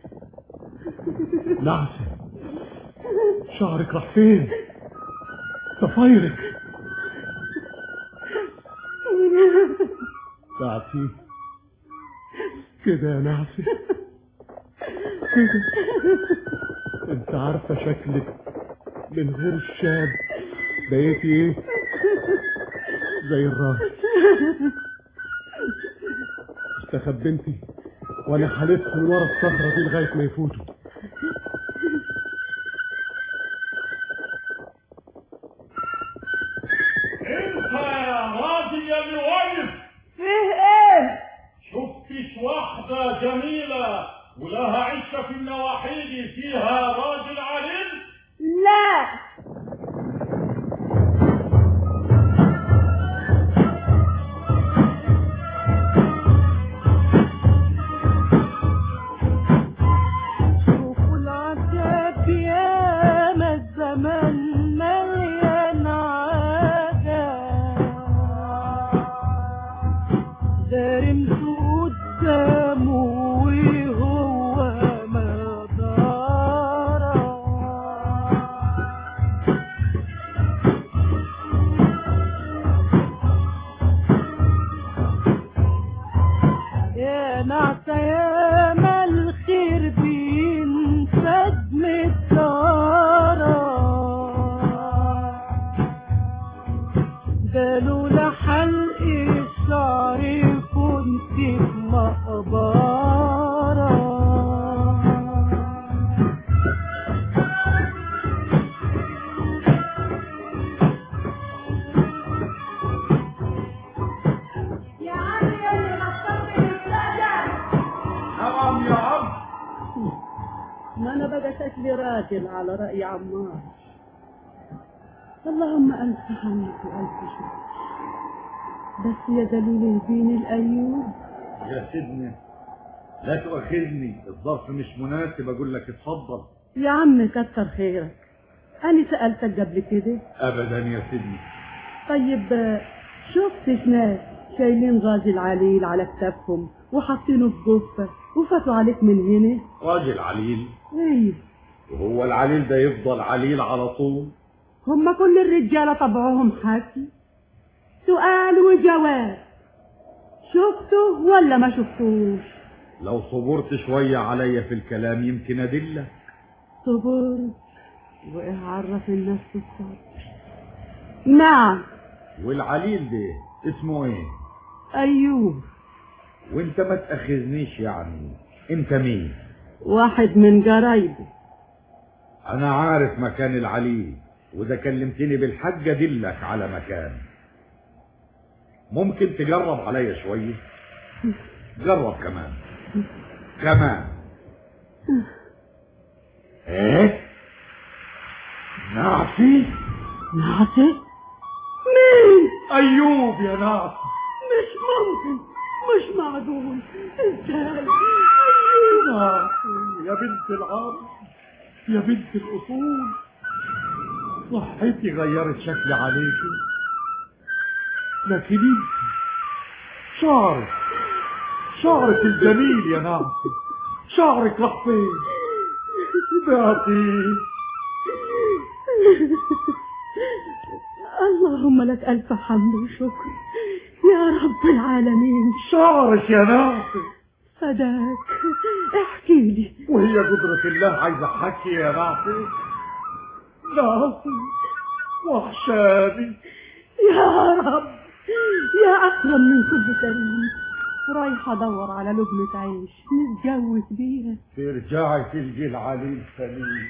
نعسة شعرك راح فين ضفايرك بعتيه كده يا نعسة كده انت عارفة شكلك من غير الشاب بقيتي ايه زي الراجل استخبنتي وانا حلفت من ورا الصخرة دي لغاية ما يفوتوا واحدة جميلة ولها عشة في النواحي دي فيها راجل عليل لا شوفوا العجب يا ما الزمن مليان عجب دارمته قدامه وهو ما دارى يا نعسى يا ما الخير بينفد متارة قالوا لحلق الشعر كنت في مقبرة يا عم يا اللي نصرت البلد نعم يا عم ما انا بقى شكلي راجل على رأي عمار اللهم ألف حمد وألف شكر بس يا دليل الدين الأيوب يا سيدنا لا تؤاخذني الظرف مش مناسب اقول لك اتفضل يا عم كتر خيرك أنا سألتك قبل كده ابدا يا سيدنا طيب آه، شفتش ناس شايلين راجل عليل على كتافهم وحاطينه في جفة وفاتوا عليك من هنا راجل عليل ايه وهو العليل ده يفضل عليل على طول هما كل الرجالة طبعهم حكي سؤال وجواب شفته ولا ما شفتوش لو صبرت شوية عليا في الكلام يمكن ادلك صبر وايه عرف الناس بالصبر نعم والعليل ده اسمه ايه ايوب وانت ما تاخذنيش يعني انت مين واحد من قرايبي انا عارف مكان العليل واذا كلمتني بالحج ادلك على مكان ممكن تجرب عليا شوية جرب كمان كمان ايه نعسي نعسي مين ايوب يا نعسي مش ممكن مش معقول ازاي نعسي يا بنت العرب يا بنت الاصول صحتي غيرت شكلي عليكي لكن انت شعرك شعرك الجميل يا نعسي شعرك راح فين بعتي اللهم لك ألف حمد وشكر يا رب العالمين شعرك يا نعسي فداك احكي لي وهي قدرة الله عايزة حكي يا نعسي نعسي وحشاني يا رب يا أكرم من كل كريم رايحة أدور على لقمة عيش نتجوز بيها ترجعي تلقي العليل سليم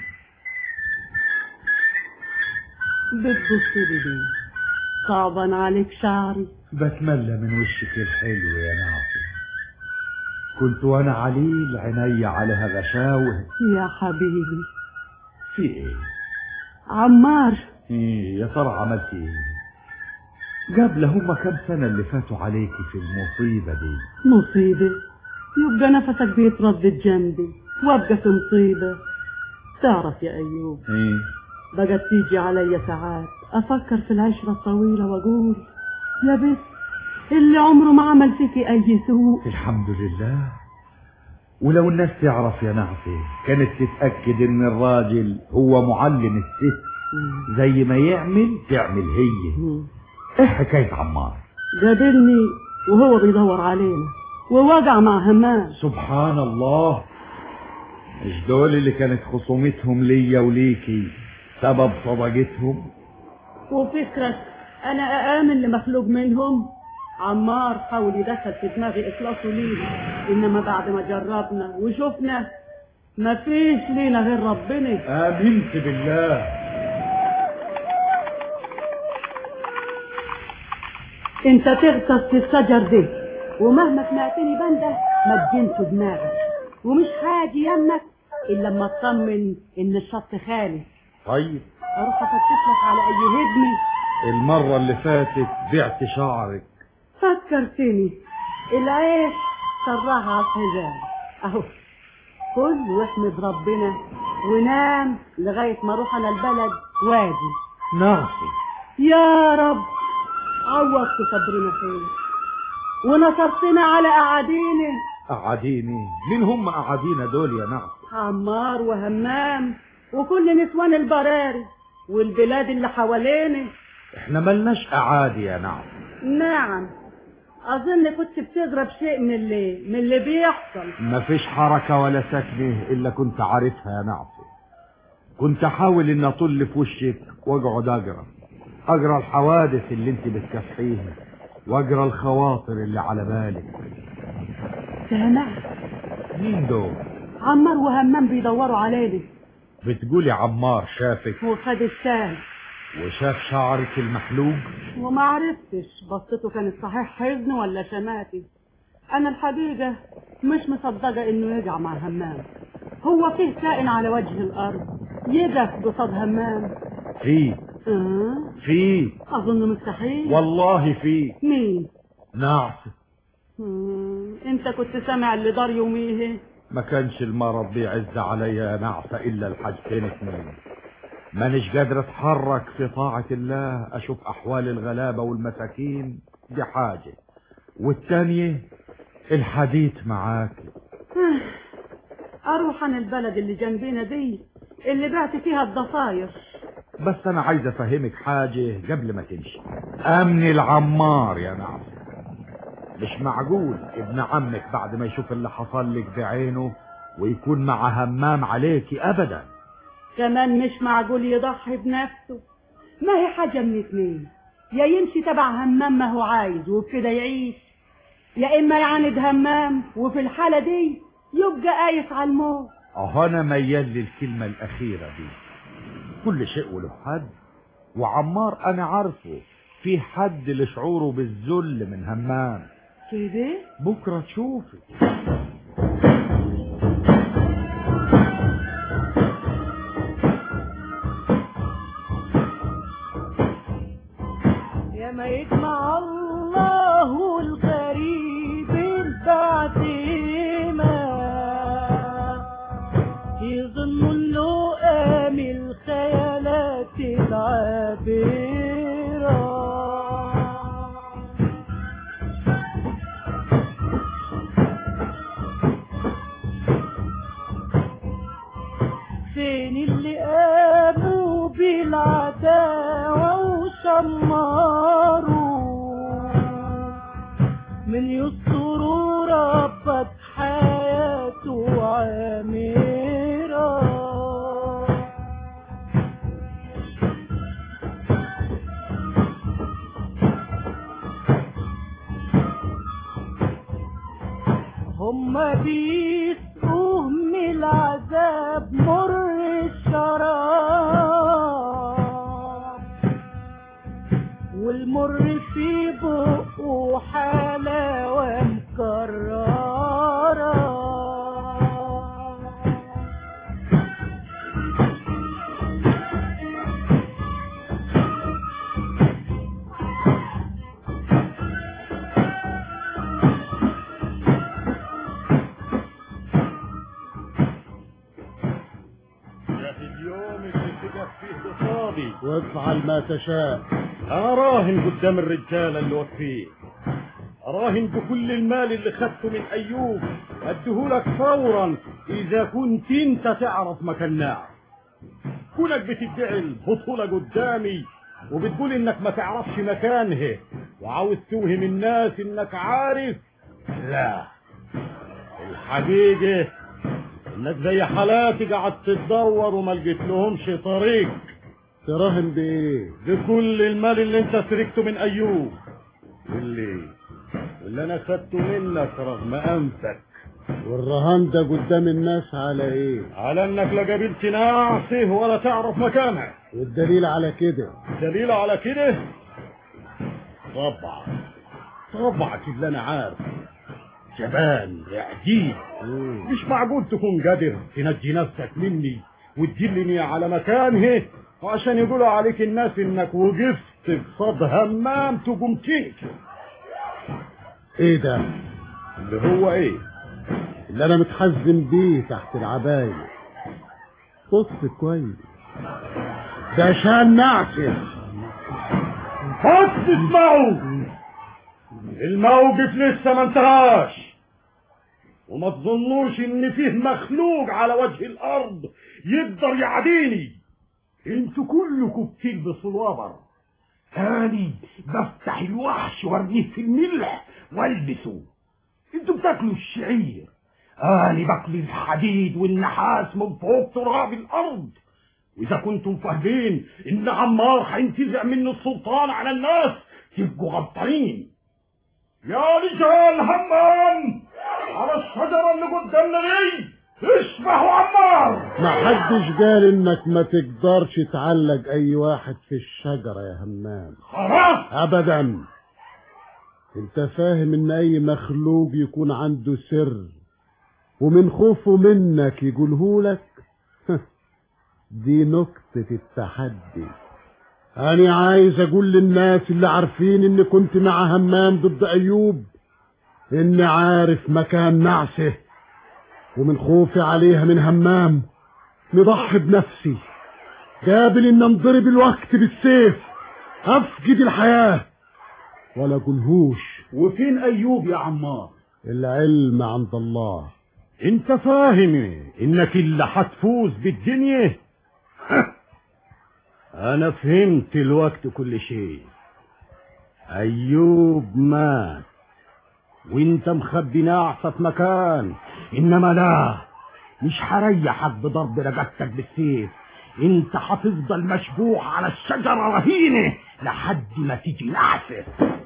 بتبص لي ليه صعبا عليك شعري بتملى من وشك الحلو يا نعسي كنت وانا عليل عيني عليها غشاوه يا حبيبي في ايه عمار ايه يا ترى عملت ايه قبل هما كام سنة اللي فاتوا عليكي في المصيبة دي مصيبة يبقى نفسك بيتردد جنبي وابقى في مصيبة تعرف يا أيوب ايه بقت تيجي علي ساعات أفكر في العشرة الطويلة وأقول يا بس اللي عمره ما عمل فيكي أي سوء الحمد لله ولو الناس تعرف يا نعسي كانت تتأكد ان الراجل هو معلم الست زي ما يعمل تعمل هي ايه حكاية عمار قابلني وهو بيدور علينا ووقع مع همام سبحان الله مش دول اللي كانت خصومتهم ليا وليكي سبب صداقتهم وفكرك أنا أآمن لمخلوق منهم عمار حاول يدخل في دماغي إخلاصه لينا إنما بعد ما جربنا وشفنا مفيش لينا غير ربنا آمنت بالله انت تغطس في الشجر ده ومهما سمعتني بنده مجنت دماغك ومش هاجي يمك الا لما اطمن ان الشط خالي طيب اروح افتش لك على اي هدمه المرة اللي فاتت بعت شعرك فكرتني العيش سراها على الحجاب اهو كل واحمد ربنا ونام لغاية ما اروح انا البلد واجي نعصي يا رب عوضت صبرنا خير ونصرتنا على اعادينا قعديني مين هم قعدينا دول يا نعصي عمار وهمام وكل نسوان البراري والبلاد اللي حوالينا احنا ملناش اعادي يا نعصي نعم اظن كنت بتضرب شيء من اللي من اللي بيحصل مفيش حركة ولا سكنة الا كنت عارفها يا نعصي كنت احاول ان اطل في وشك واقعد اقرا اقرا الحوادث اللي انت بتكافحيها واقرا الخواطر اللي على بالك سامع مين دول عمار وهمام بيدوروا علينا بتقولي عمار شافك وخد السال وشاف شعرك المحلوق وما عرفتش بصته كانت صحيح حزن ولا شماتي انا الحقيقة مش مصدقة انه يقع مع همام هو فيه كائن على وجه الارض يقف قصاد همام في اه في اظن مستحيل والله في مين نعصي مم. انت كنت سامع اللي دار يوميه ما كانش المرض بيعز عليا يا نعسة إلا الحاجتين اتنين مانيش قادر اتحرك في طاعة الله اشوف احوال الغلابة والمساكين دي حاجة والتانية الحديث معاك اروح انا البلد اللي جنبنا دي اللي بعت فيها الضفاير بس انا عايز افهمك حاجة قبل ما تمشي امن العمار يا نعسة مش معقول ابن عمك بعد ما يشوف اللي حصل لك بعينه ويكون مع همام عليكي ابدا كمان مش معقول يضحي بنفسه ما هي حاجة من اتنين يا يمشي تبع همام ما هو عايز وبكده يعيش يا اما يعاند همام وفي الحالة دي يبقى قايس على الموت اهو انا ميال للكلمة الاخيرة دي كل شيء وله حد وعمار انا عارفه في حد لشعوره بالذل من همام كده بكرة تشوفي يا ما يجمع الله الغريب بعد ما يظن اللؤام الخيالات العابرة فين اللي قاموا بالعداوة وشمروا من يستروا ربك حياته عامرة هما بيسقوه من العذاب مر الشراب والمر في بقه حلاوة مكررة يا في اليوم اللي تقف فيه قصادي وافعل ما تشاء انا راهن قدام الرجاله اللي واقفين راهن بكل المال اللي خدته من ايوب اديهولك فورا اذا كنت انت تعرف مكان ناعم كونك بتدعي البطوله قدامي وبتقول انك ما تعرفش مكانها وعاوز توهم الناس انك عارف لا الحقيقه انك زي حالاتي قعدت تدور وما لقيت لهمش طريق تراهن بايه بكل المال اللي انت سرقته من ايوب واللي واللي انا خدته منك رغم انفك والرهان ده قدام الناس على ايه على انك لا قابلت ناعسه ولا تعرف مكانها والدليل على كده دليل على كده طبعا طبعك اللي انا عارف جبان عجيب مش معقول تكون قادر تنجي نفسك مني وتدلني على مكانه وعشان يقولوا عليك الناس انك وقفت بصد همام تقوم تيجي ايه ده اللي هو ايه اللي انا متحزن بيه تحت العباية بص كويس ده شان نعسف بص اسمعوا الموقف لسه ما انتهاش وما تظنوش ان فيه مخلوق على وجه الارض يقدر يعديني انتوا كلكم بتلبسوا الوبر تاني بفتح الوحش وارميه في الملح والبسه انتوا بتاكلوا الشعير اني باكل الحديد والنحاس من فوق تراب الارض واذا كنتم فاهمين ان عمار هينتزع منه السلطان على الناس تبقوا غلطانين يا رجال همام على الشجرة اللي قدامنا دي اشبهوا عمار ما حدش قال انك ما تقدرش تعلق اي واحد في الشجرة يا همام خلاص ابدا انت فاهم ان اي مخلوق يكون عنده سر ومن خوفه منك يقولهولك دي نكتة التحدي انا عايز اقول للناس اللي عارفين ان كنت مع همام ضد ايوب اني عارف مكان نعسه ومن خوفي عليها من همام نضحي بنفسي قابل ان انضرب الوقت بالسيف افقد الحياة ولا قلهوش وفين ايوب يا عمار العلم عند الله انت فاهم انك اللي هتفوز بالدنيا انا فهمت الوقت كل شيء ايوب مات وانت مخبي نعسة في مكان انما لا مش هريحك بضرب رقبتك بالسيف انت هتفضل مشبوح على الشجرة رهينة لحد ما تيجي نعسة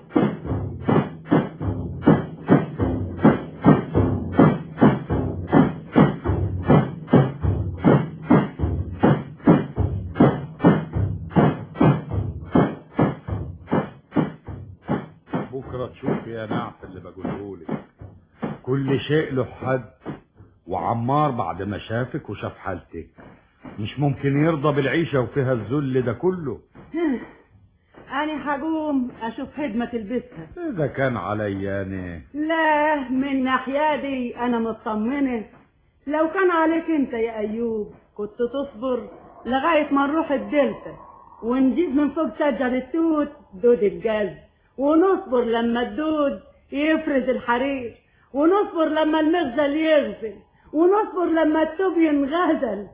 بكرة تشوف يا نعس اللي بقولهولك كل شيء له حد وعمار بعد ما شافك وشاف حالتك مش ممكن يرضى بالعيشة وفيها الذل ده كله أنا هقوم أشوف هدمة تلبسها إذا كان عليا أنا لا من ناحية دي أنا مطمنة لو كان عليك أنت يا أيوب كنت تصبر لغاية ما نروح الدلتا ونجيب من فوق شجر التوت دود الجاز ونصبر لما الدود يفرز الحرير ونصبر لما المغزل يغزل ونصبر لما التوب ينغزل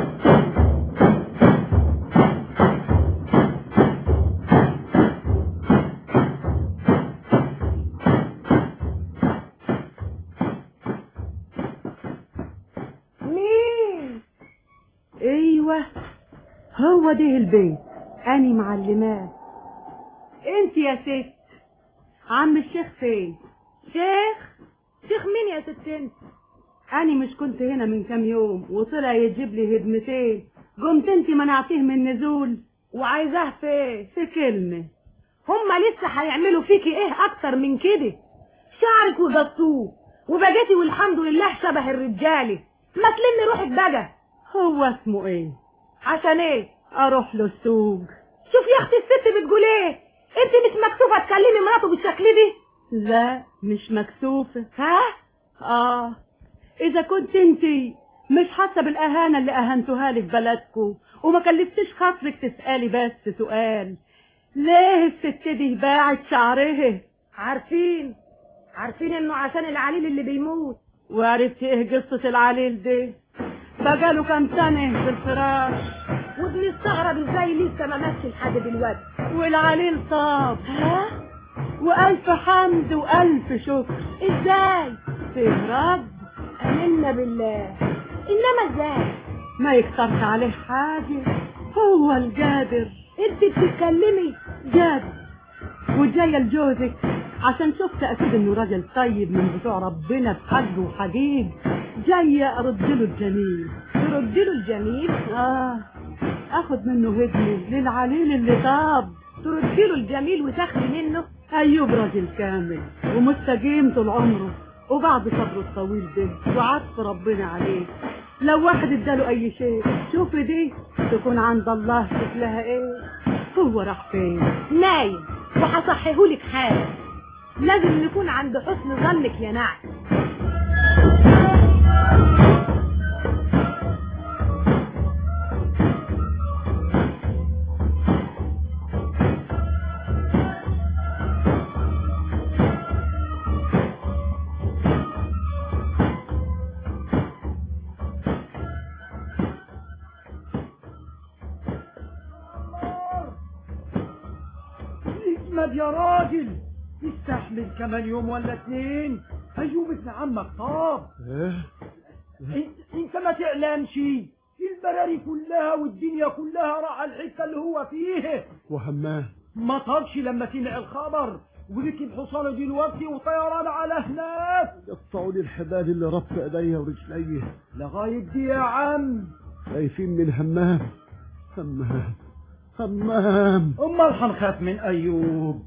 مين ايوه هو ده البيت اني معلماه انت يا ست عم الشيخ فين شيخ شيخ مين يا ست انت اني مش كنت هنا من كام يوم وطلع يجيب لي هدمتين قمت انت منعتيه من النزول وعايزاه في في كلمه هما لسه هيعملوا فيكي ايه اكتر من كده شعرك وجطوه وبقيتي والحمد لله شبه الرجاله ما تلمي روحك بقى هو اسمه ايه عشان ايه اروح له السوق شوف يا اختي الست بتقول ايه انت مش مكسوفه تكلمي مراته بالشكل دي لا مش مكسوفه ها اه اذا كنت انت مش حاسه بالاهانه اللي اهنتوها لك بلدكم وما كلفتش خاطرك تسالي بس سؤال ليه الست دي باعت شعرها عارفين عارفين انه عشان العليل اللي بيموت وعرفتي ايه قصه العليل دي بقاله كام سنه في الفراش وبنستغرب ازاي لسه ما ماتش لحد دلوقتي والعليل طاب ها والف حمد والف شكر ازاي في رب امنا بالله انما ازاي ما يكترش عليه حاجه هو القادر انت بتتكلمي جاد وجايه لجوزك عشان شفت اكيد انه راجل طيب من بتوع ربنا بحق وحقيق جايه ارد له الجميل ترد له الجميل اه اخد منه هدمه للعليل اللي طاب ترد له الجميل وتاخدي منه ايوب راجل كامل ومستقيم طول عمره وبعد صبره الطويل ده وعطف ربنا عليه لو واحد اداله اي شيء شوف دي تكون عند الله شوف لها ايه هو راح فين نايم وهصحيهولك حالا لازم نكون عند حسن ظنك يا نعم اجمد يا راجل استحمل كمان يوم ولا اتنين ايوب ابن عمك طاب إن- انت ما تعلمش البراري كلها والدنيا كلها راح الحته اللي هو فيه وهماه ما طابش لما سمع الخبر وركب حصانه دلوقتي وطيران على هناك قطعوا لي الحبال اللي ربط ايديا ورجلي لغايه دي يا عم خايفين من همام همام همام امال هنخاف من ايوب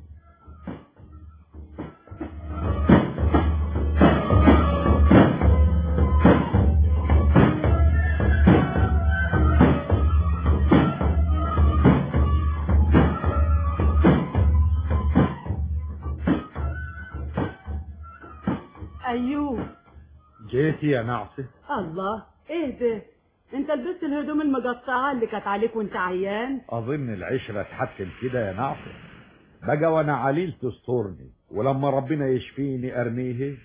ايوب جيتي يا نعسة الله ايه ده انت لبست الهدوم المقطعه اللي كانت عليك وانت عيان اظن العشرة اتحتم كده يا نعسة بقى وانا عليل تسترني ولما ربنا يشفيني ارميه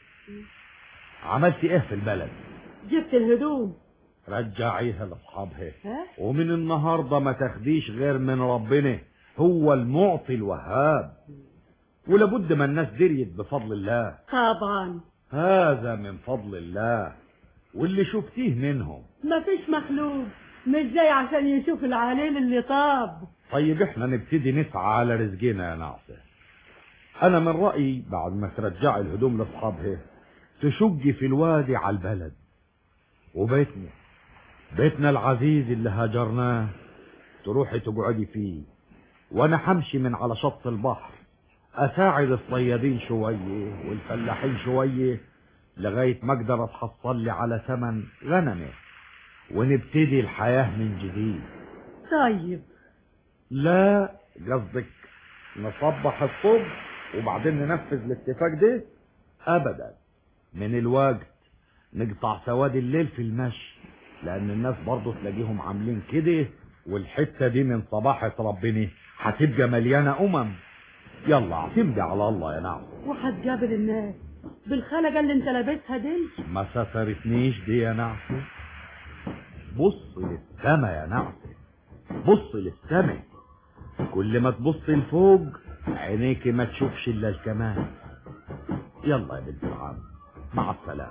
عملت ايه في البلد جبت الهدوم رجعيها لاصحابها ها ومن النهارده ما تاخديش غير من ربنا هو المعطي الوهاب ولابد ما الناس دريت بفضل الله طبعا هذا من فضل الله واللي شفتيه منهم مفيش مخلوق مش جاي عشان يشوف العليل اللي طاب طيب احنا نبتدي نسعى على رزقنا يا ناصر انا من رأيي بعد ما ترجعي الهدوم لاصحابها تشجي في الوادي على البلد وبيتنا بيتنا العزيز اللي هاجرناه تروحي تقعدي فيه وانا حمشي من على شط البحر اساعد الصيادين شوية والفلاحين شوية لغاية ما اقدر اتحصل لي على ثمن غنمي ونبتدي الحياة من جديد طيب لا قصدك نصبح الصبح وبعدين ننفذ الاتفاق ده ابدا من الوقت نقطع سواد الليل في المشي لان الناس برضه تلاقيهم عاملين كده والحته دي من صباحة ربنا هتبقى مليانه امم يلا اعتمدي على الله يا نعم وهتجابر الناس بالخلقه اللي انت لابسها دي ما سترتنيش دي يا نعسة بص للسما يا نعسة بص للسما كل ما تبص لفوق عينيك ما تشوفش الا الكمال يلا يا بنت العم مع السلامة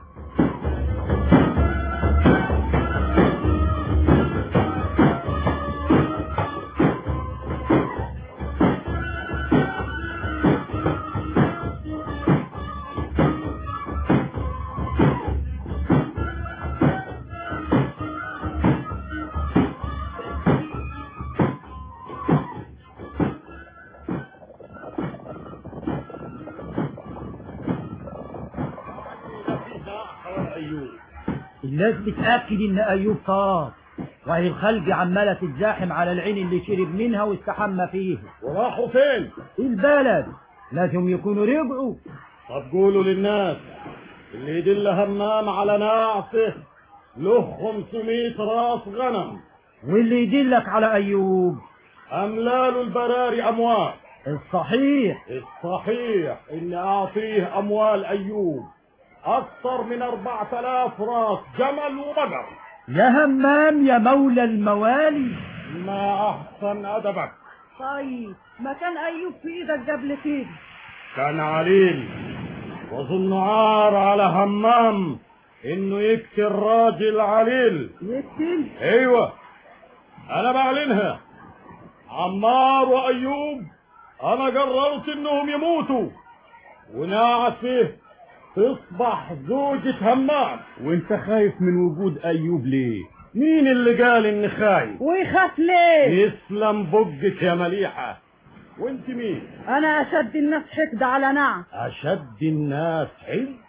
الناس بتأكد ان ايوب طاب وهي الخلق عمالة تتزاحم على العين اللي شرب منها واستحمى فيها وراحوا فين البلد لازم يكونوا رجعوا طب قولوا للناس اللي يدل همام على نعسه له 500 راس غنم واللي يدلك على ايوب املال البراري اموال الصحيح الصحيح اني اعطيه اموال ايوب اكثر من 4000 راس جمل وبقر يا همام يا مولى الموالي ما احسن ادبك طيب ما كان ايوب في ايدك قبل كده كان عليل وظن عار على همام انه يقتل راجل عليل يقتل ايوه انا بعلنها عمار وايوب انا قررت انهم يموتوا ونعسه تصبح زوجة همام وانت خايف من وجود ايوب ليه مين اللي قال اني خايف ويخاف ليه يسلم بقك يا مليحة وانت مين انا اشد الناس حقد على نعم اشد الناس حلم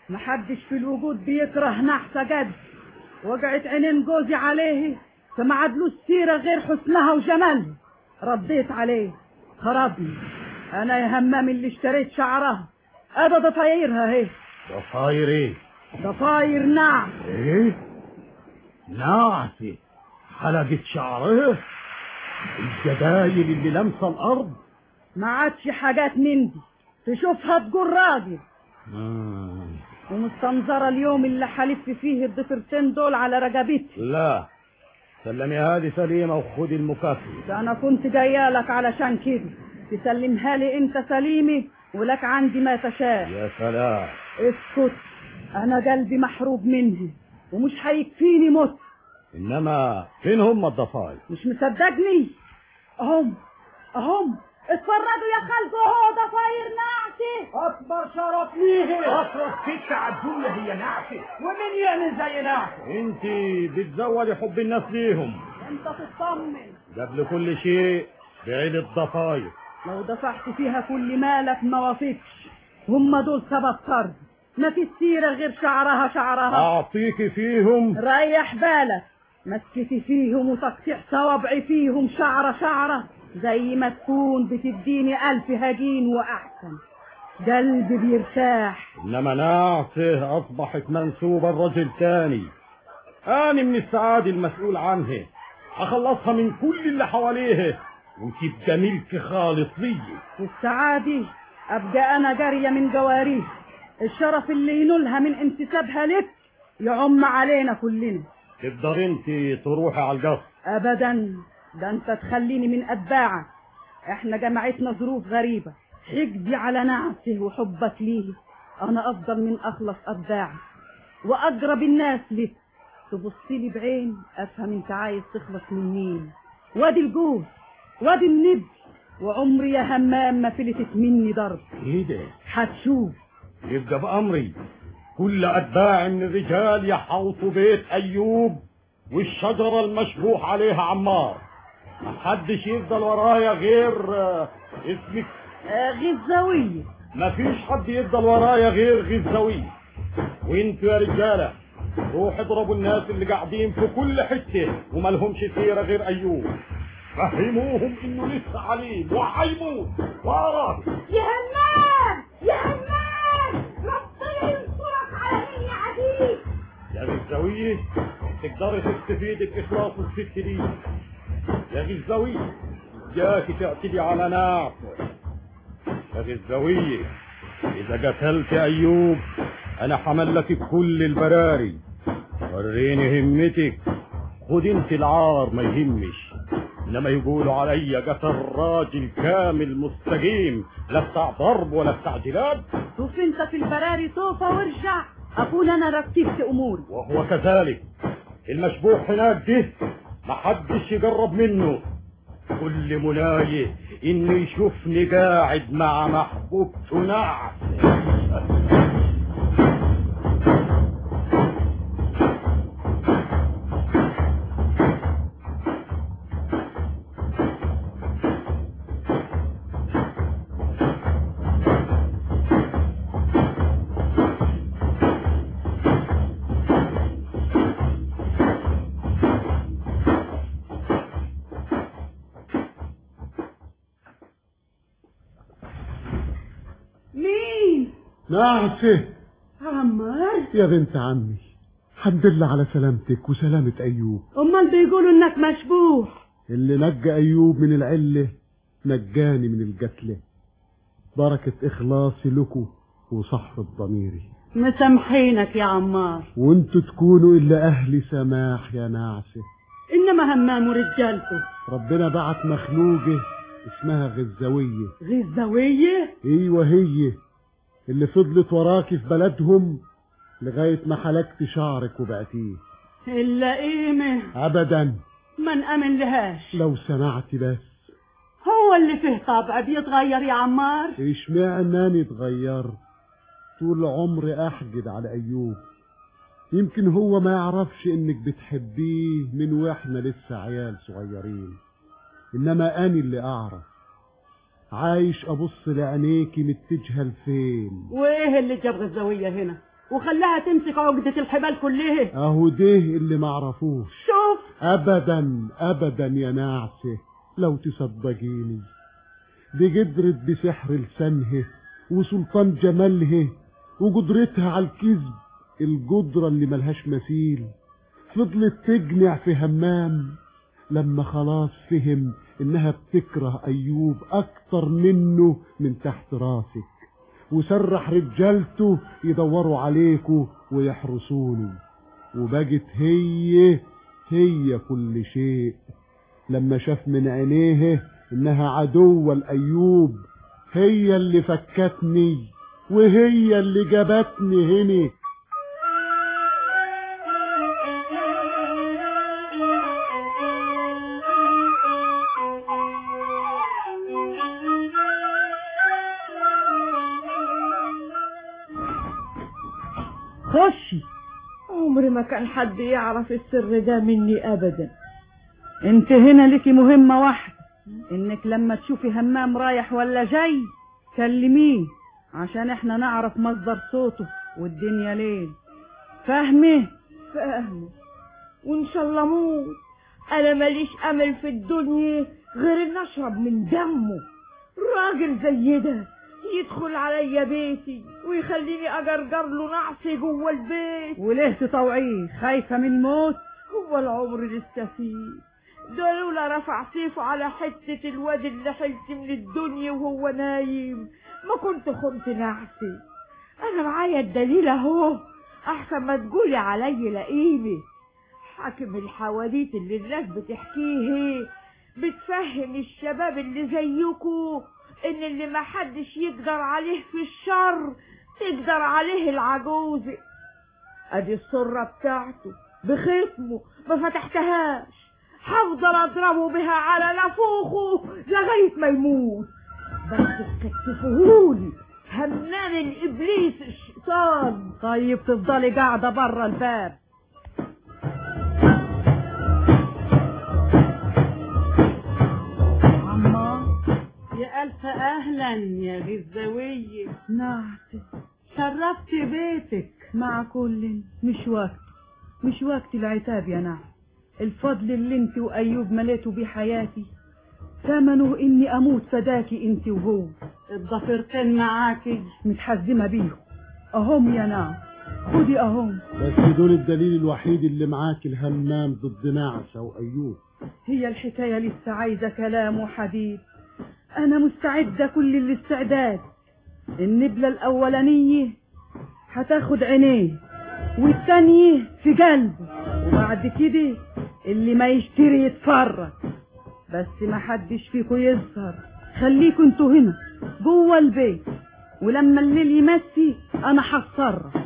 محدش في الوجود بيكره نحسة جد وجعت عينين جوزي عليه فما عدلوش سيرة غير حسنها وجمالها رديت عليه خربني انا يا همام اللي اشتريت شعرها ابدا ضفايرها اهي ضفاير ايه ضفاير نعم ايه ناعسة حلقة شعرها الجدايل اللي لمسة الارض ما عادش حاجات من دي تشوفها تقول راجل آه. ومستنظرة اليوم اللي حلف فيه الضفرتين دول على رقبتي لا سلمي هذه سليمة وخدي المكافأة ده انا كنت جايه لك علشان كده تسلمها لي انت سليمي ولك عندي ما تشاء يا سلام اسكت انا قلبي محروب منه ومش هيكفيني موت انما فين هم الضفاير مش مصدقني اهم اهم اتفرجوا يا خالكوا اهو ضفاير نعسي اكبر شرف ليه اطرف ست عالدنيا هي نعسة ومين يعمل زي نعسة انت بتزودي حب الناس ليهم انت تطمن قبل كل شيء بعيد الضفاير لو دفعت فيها كل مالك ما وافقش هم دول سبب طرد ما في السيرة غير شعرها شعرها اعطيكي فيهم ريح بالك مسكتي فيهم وتقطيع صوابعي فيهم شعرة شعرة زي ما تكون بتديني ألف هجين وأحسن قلبي بيرتاح انما ناعسة اصبحت منسوبة لرجل تاني انا من السعادة المسؤول عنها اخلصها من كل اللي حواليها وتبقى ملك خالص لي والسعادة أبقى أنا جارية من جواريه الشرف اللي ينولها من انتسابها لك يعم علينا كلنا تقدر انت تروحي على القصر أبدا ده أنت تخليني من أتباعك إحنا جمعتنا ظروف غريبة حقدي على نعسه وحبك ليه أنا أفضل من أخلص أتباعك وأقرب الناس لك تبصلي بعين أفهم أنت عايز تخلص من مين وادي الجوز وادي النب وعمري يا همام ما فلتت مني ضرب ايه ده هتشوف يبقى بأمري كل أتباع من الرجال يحوطوا بيت أيوب والشجرة المشبوح عليها عمار محدش يفضل ورايا غير آه، اسمك آه، غزاوية مفيش حد يفضل ورايا غير غزاوية وانتوا يا رجالة روحوا اضربوا الناس اللي قاعدين في كل حتة ومالهمش سيرة غير أيوب فهموهم انه لسه عليم وحيموت وراك يا همام يا همام ربنا ينصرك على مين يا عزيز يا غزاوية تقدري تستفيدي بإخلاص الست دي يا غزاوية جاكي تعتدي على نعف يا غزاوية إذا قتلت أيوب أنا حمل لك كل البراري وريني همتك خد انت العار ما يهمش انما يقولوا عليا قتل راجل كامل مستقيم لا بتاع ضرب ولا بتاع جلاد شوف انت في البراري طوفة وارجع اكون انا رتبت اموري وهو كذلك المشبوح هناك ده محدش يقرب منه كل مناية انه يشوفني قاعد مع محبوبته نعس مين نعسة عمار يا بنت عمي الحمد لله على سلامتك وسلامة أيوب امال بيقولوا انك مشبوح اللي نجى أيوب من العلة نجاني من القتلة بركة إخلاصي لكم وصحة ضميري مسامحينك يا عمار وانتوا تكونوا إلا أهل سماح يا نعسة انما همام ورجالته ربنا بعت مخلوقه اسمها غزاوية غزاوية ايوه هي اللي فضلت وراكي في بلدهم لغاية ما حلقت شعرك وبعتيه الا قيمة ابدا ما نأمن لهاش لو سمعتي بس هو اللي فيه طبع بيتغير يا عمار ايش معناني اتغيرت طول عمري احقد على ايوب يمكن هو ما يعرفش انك بتحبيه من واحنا لسه عيال صغيرين انما اني اللي اعرف عايش ابص لعينيكي متجهه لفين وايه اللي جاب غزاوية هنا وخلاها تمسك عقدة الحبال كلها اهو ده اللي معرفوش شوف ابدا ابدا يا نعسة لو تصدقيني دي قدرت بسحر لسانها وسلطان جمالها وقدرتها على الكذب القدرة اللي ملهاش مثيل فضلت تجنع في همام لما خلاص فهم انها بتكره ايوب اكتر منه من تحت راسك وسرح رجالته يدوروا عليكوا ويحرسوني وبقت هي هي كل شيء لما شاف من عينيه انها عدوة الايوب هي اللي فكتني وهي اللي جابتني هنا خشي عمري ما كان حد يعرف السر ده مني ابدا انت هنا ليكي مهمة واحدة انك لما تشوفي همام رايح ولا جاي كلميه عشان احنا نعرف مصدر صوته والدنيا ليل فاهمه فاهمه وان شاء الله اموت انا ماليش امل في الدنيا غير ان اشرب من دمه راجل زي ده يدخل عليا بيتي ويخليني اجرجر له نعسي جوه البيت وليه تطوعيه خايفة من الموت هو العمر لسه فيه ده لولا رفع سيفه على حتة الواد اللي حلت من الدنيا وهو نايم ما كنت خنت نعسي انا معايا الدليل اهو احسن ما تقولي علي لئيمي حاكم الحواديت اللي الناس بتحكيه بتفهم الشباب اللي زيكو ان اللي ما حدش يقدر عليه في الشر تقدر عليه العجوزة ادي السرة بتاعته بختمه ما فتحتهاش هفضل اضربه بها على نافوخه لغاية ما يموت بس تكتفهولي همام الابليس الشيطان طيب تفضلي قاعدة برا الباب عمار يا ألف أهلا يا غزاوية نعت شرفت بيتك مع كل مش وقت مش وقت العتاب يا نعم الفضل اللي انت وأيوب مليتوا بيه حياتي ثمنه اني اموت فداكي انت وهو الضفيرتين معاكي متحزمة بيهم اهم يا نعم خدي اهم بس دول الدليل الوحيد اللي معاك الهمام ضد نعسة وايوب هي الحكاية لسه عايزة كلام وحديث أنا مستعدة كل الاستعداد النبلة الأولانية هتاخد عينيه والتانية في قلبه وبعد كده اللي ما يشتري يتفرج بس ما حدش فيكم يظهر خليكوا انتوا هنا جوه البيت ولما الليل يمسي انا هتصرف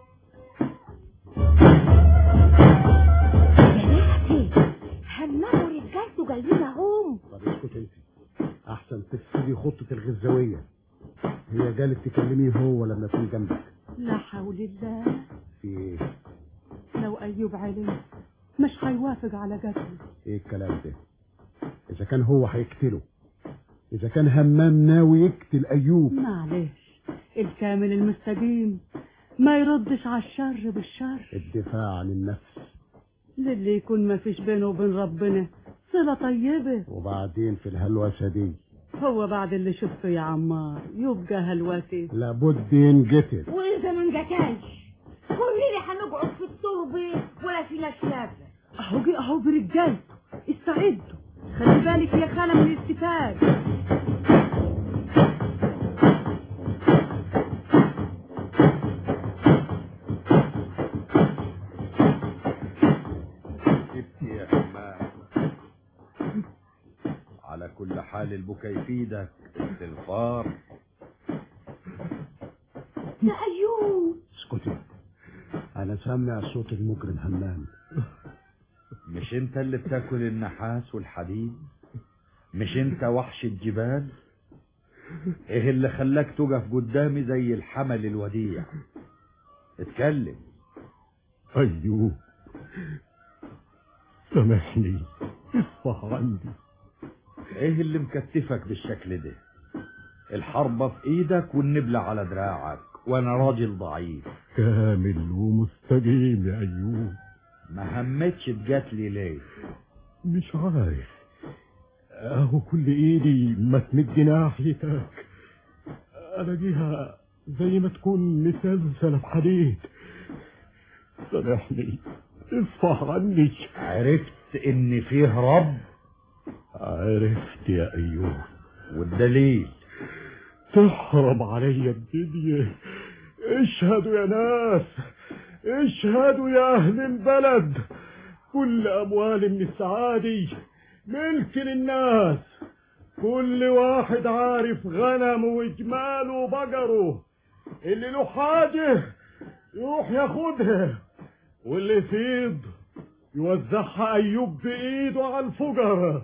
همام ورجالته جايين اهم طب اسكت انت احسن تفسدي خطة الغزاوية هي قالت تكلميه هو لما يكون جنبك لا حول الله في ايه لو أيوب عليه مش هيوافق على قتله ايه الكلام ده اذا كان هو هيقتله اذا كان همام ناوي يقتل ايوب معلش الكامل المستقيم ما يردش على الشر بالشر الدفاع عن النفس للي يكون ما فيش بينه وبين ربنا صلة طيبة وبعدين في الهلوسة دي هو بعد اللي شفته يا عمار يبقى هلوتي لابد ينقتل واذا ما انقتلش كلنا هنقعد في التربة ولا في ناس اهو جه اهو برجالته استعدوا خلي بالك يا خالة من الاستفاد ابكي يا حمام على كل حال البكا يفيدك استغفار يا ايوب اسكتي انا سامع صوت المجرم همام مش انت اللي بتاكل النحاس والحديد مش انت وحش الجبال ايه اللي خلاك تقف قدامي زي الحمل الوديع اتكلم أيوب سامحني اصفح عندي ايه اللي مكتفك بالشكل ده الحربة في ايدك والنبلة على دراعك وانا راجل ضعيف كامل ومستقيم يا أيوب ما همتش تجاتلي ليه مش عارف اهو كل ايدي ما تمد ناحيتك الاقيها زي ما تكون مسلسلة بحديد سامحني اصفح عني عرفت ان فيه رب عرفت يا ايوب والدليل تحرم علي الدنيا اشهدوا يا ناس اشهدوا يا اهل البلد كل اموال من السعادي ملك للناس كل واحد عارف غنمه وجماله وبقره اللي له حاجة يروح ياخدها واللي يفيض يوزعها ايوب بايده على الفقراء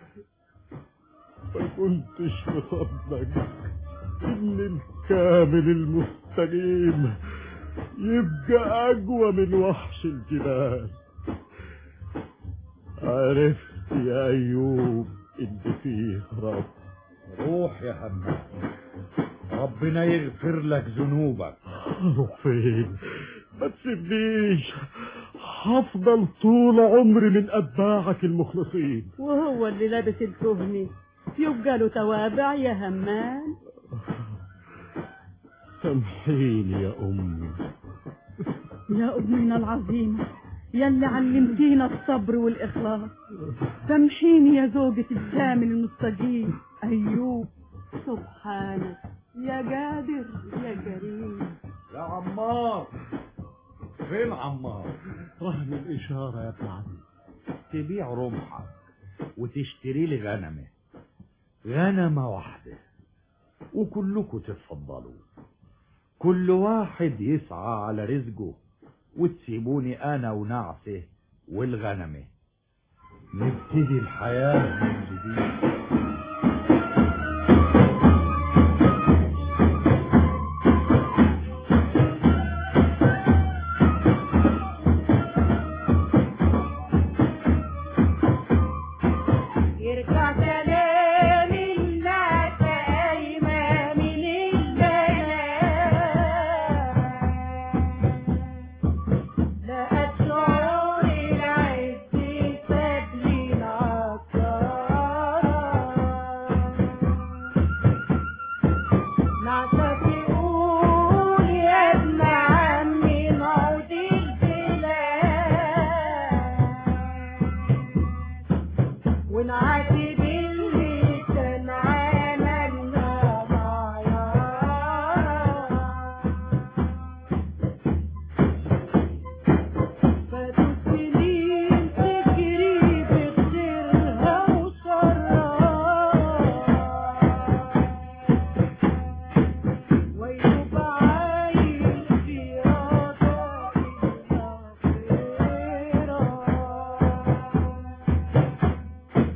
ما كنتش مصدق ان الكامل المستقيم يبقى اقوى من وحش الجبال عرفت يا ايوب ان فيه رب روح يا همام ربنا يغفر لك ذنوبك اروح فين ما تسيبنيش هفضل طول عمري من اتباعك المخلصين وهو اللي لابس الكهني يبقى له توابع يا همام سامحيني يا امي يا أمنا العظيمة يا اللي علمتينا الصبر والإخلاص سامحيني يا زوجة الكامل المستجيب أيوب سبحانك يا قادر يا كريم يا عمار فين عمار رهن الاشاره يا ابن عمي تبيع رمحك وتشتري لي غنمه غنمة واحدة وكلكم تتفضلوا كل واحد يسعى على رزقه وتسيبوني انا ونعسه والغنمة نبتدي الحياة من جديد يرجع سلام الناس قايمة من البلاد لقت شعور العز سابلي نعسة تقول يا ابن عمي نعود البلاد ونعاتب اللي كان عملنا معيار فاتوا سنين تجري بخيرها وشرها ويبقى عايش في رضا الآخرة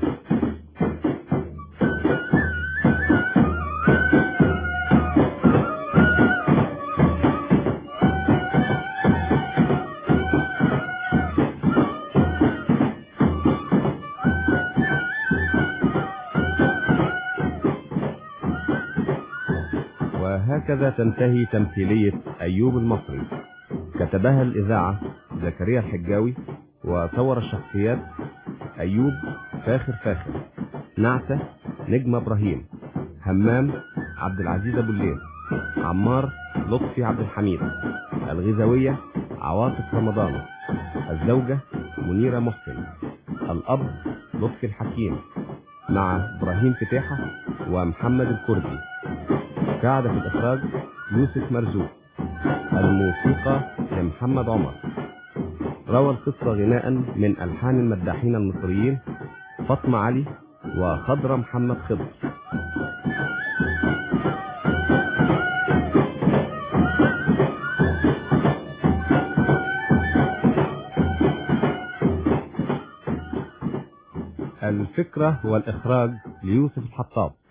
وهكذا تنتهي تمثيلية أيوب المصري كتبها الإذاعة زكريا الحجاوي وصور الشخصيات أيوب فاخر فاخر نعسة نجمة إبراهيم همام عبد العزيز أبو الليل عمار لطفي عبد الحميد الغزاوية عواطف رمضان الزوجة منيرة محسن الأب لطفي الحكيم مع إبراهيم فتاحة ومحمد الكردي ساعد في الإخراج يوسف مرزوق الموسيقى لمحمد عمر روى القصة غناء من ألحان المداحين المصريين فاطمة علي وخضرة محمد خضر الفكرة والإخراج ليوسف الحطاب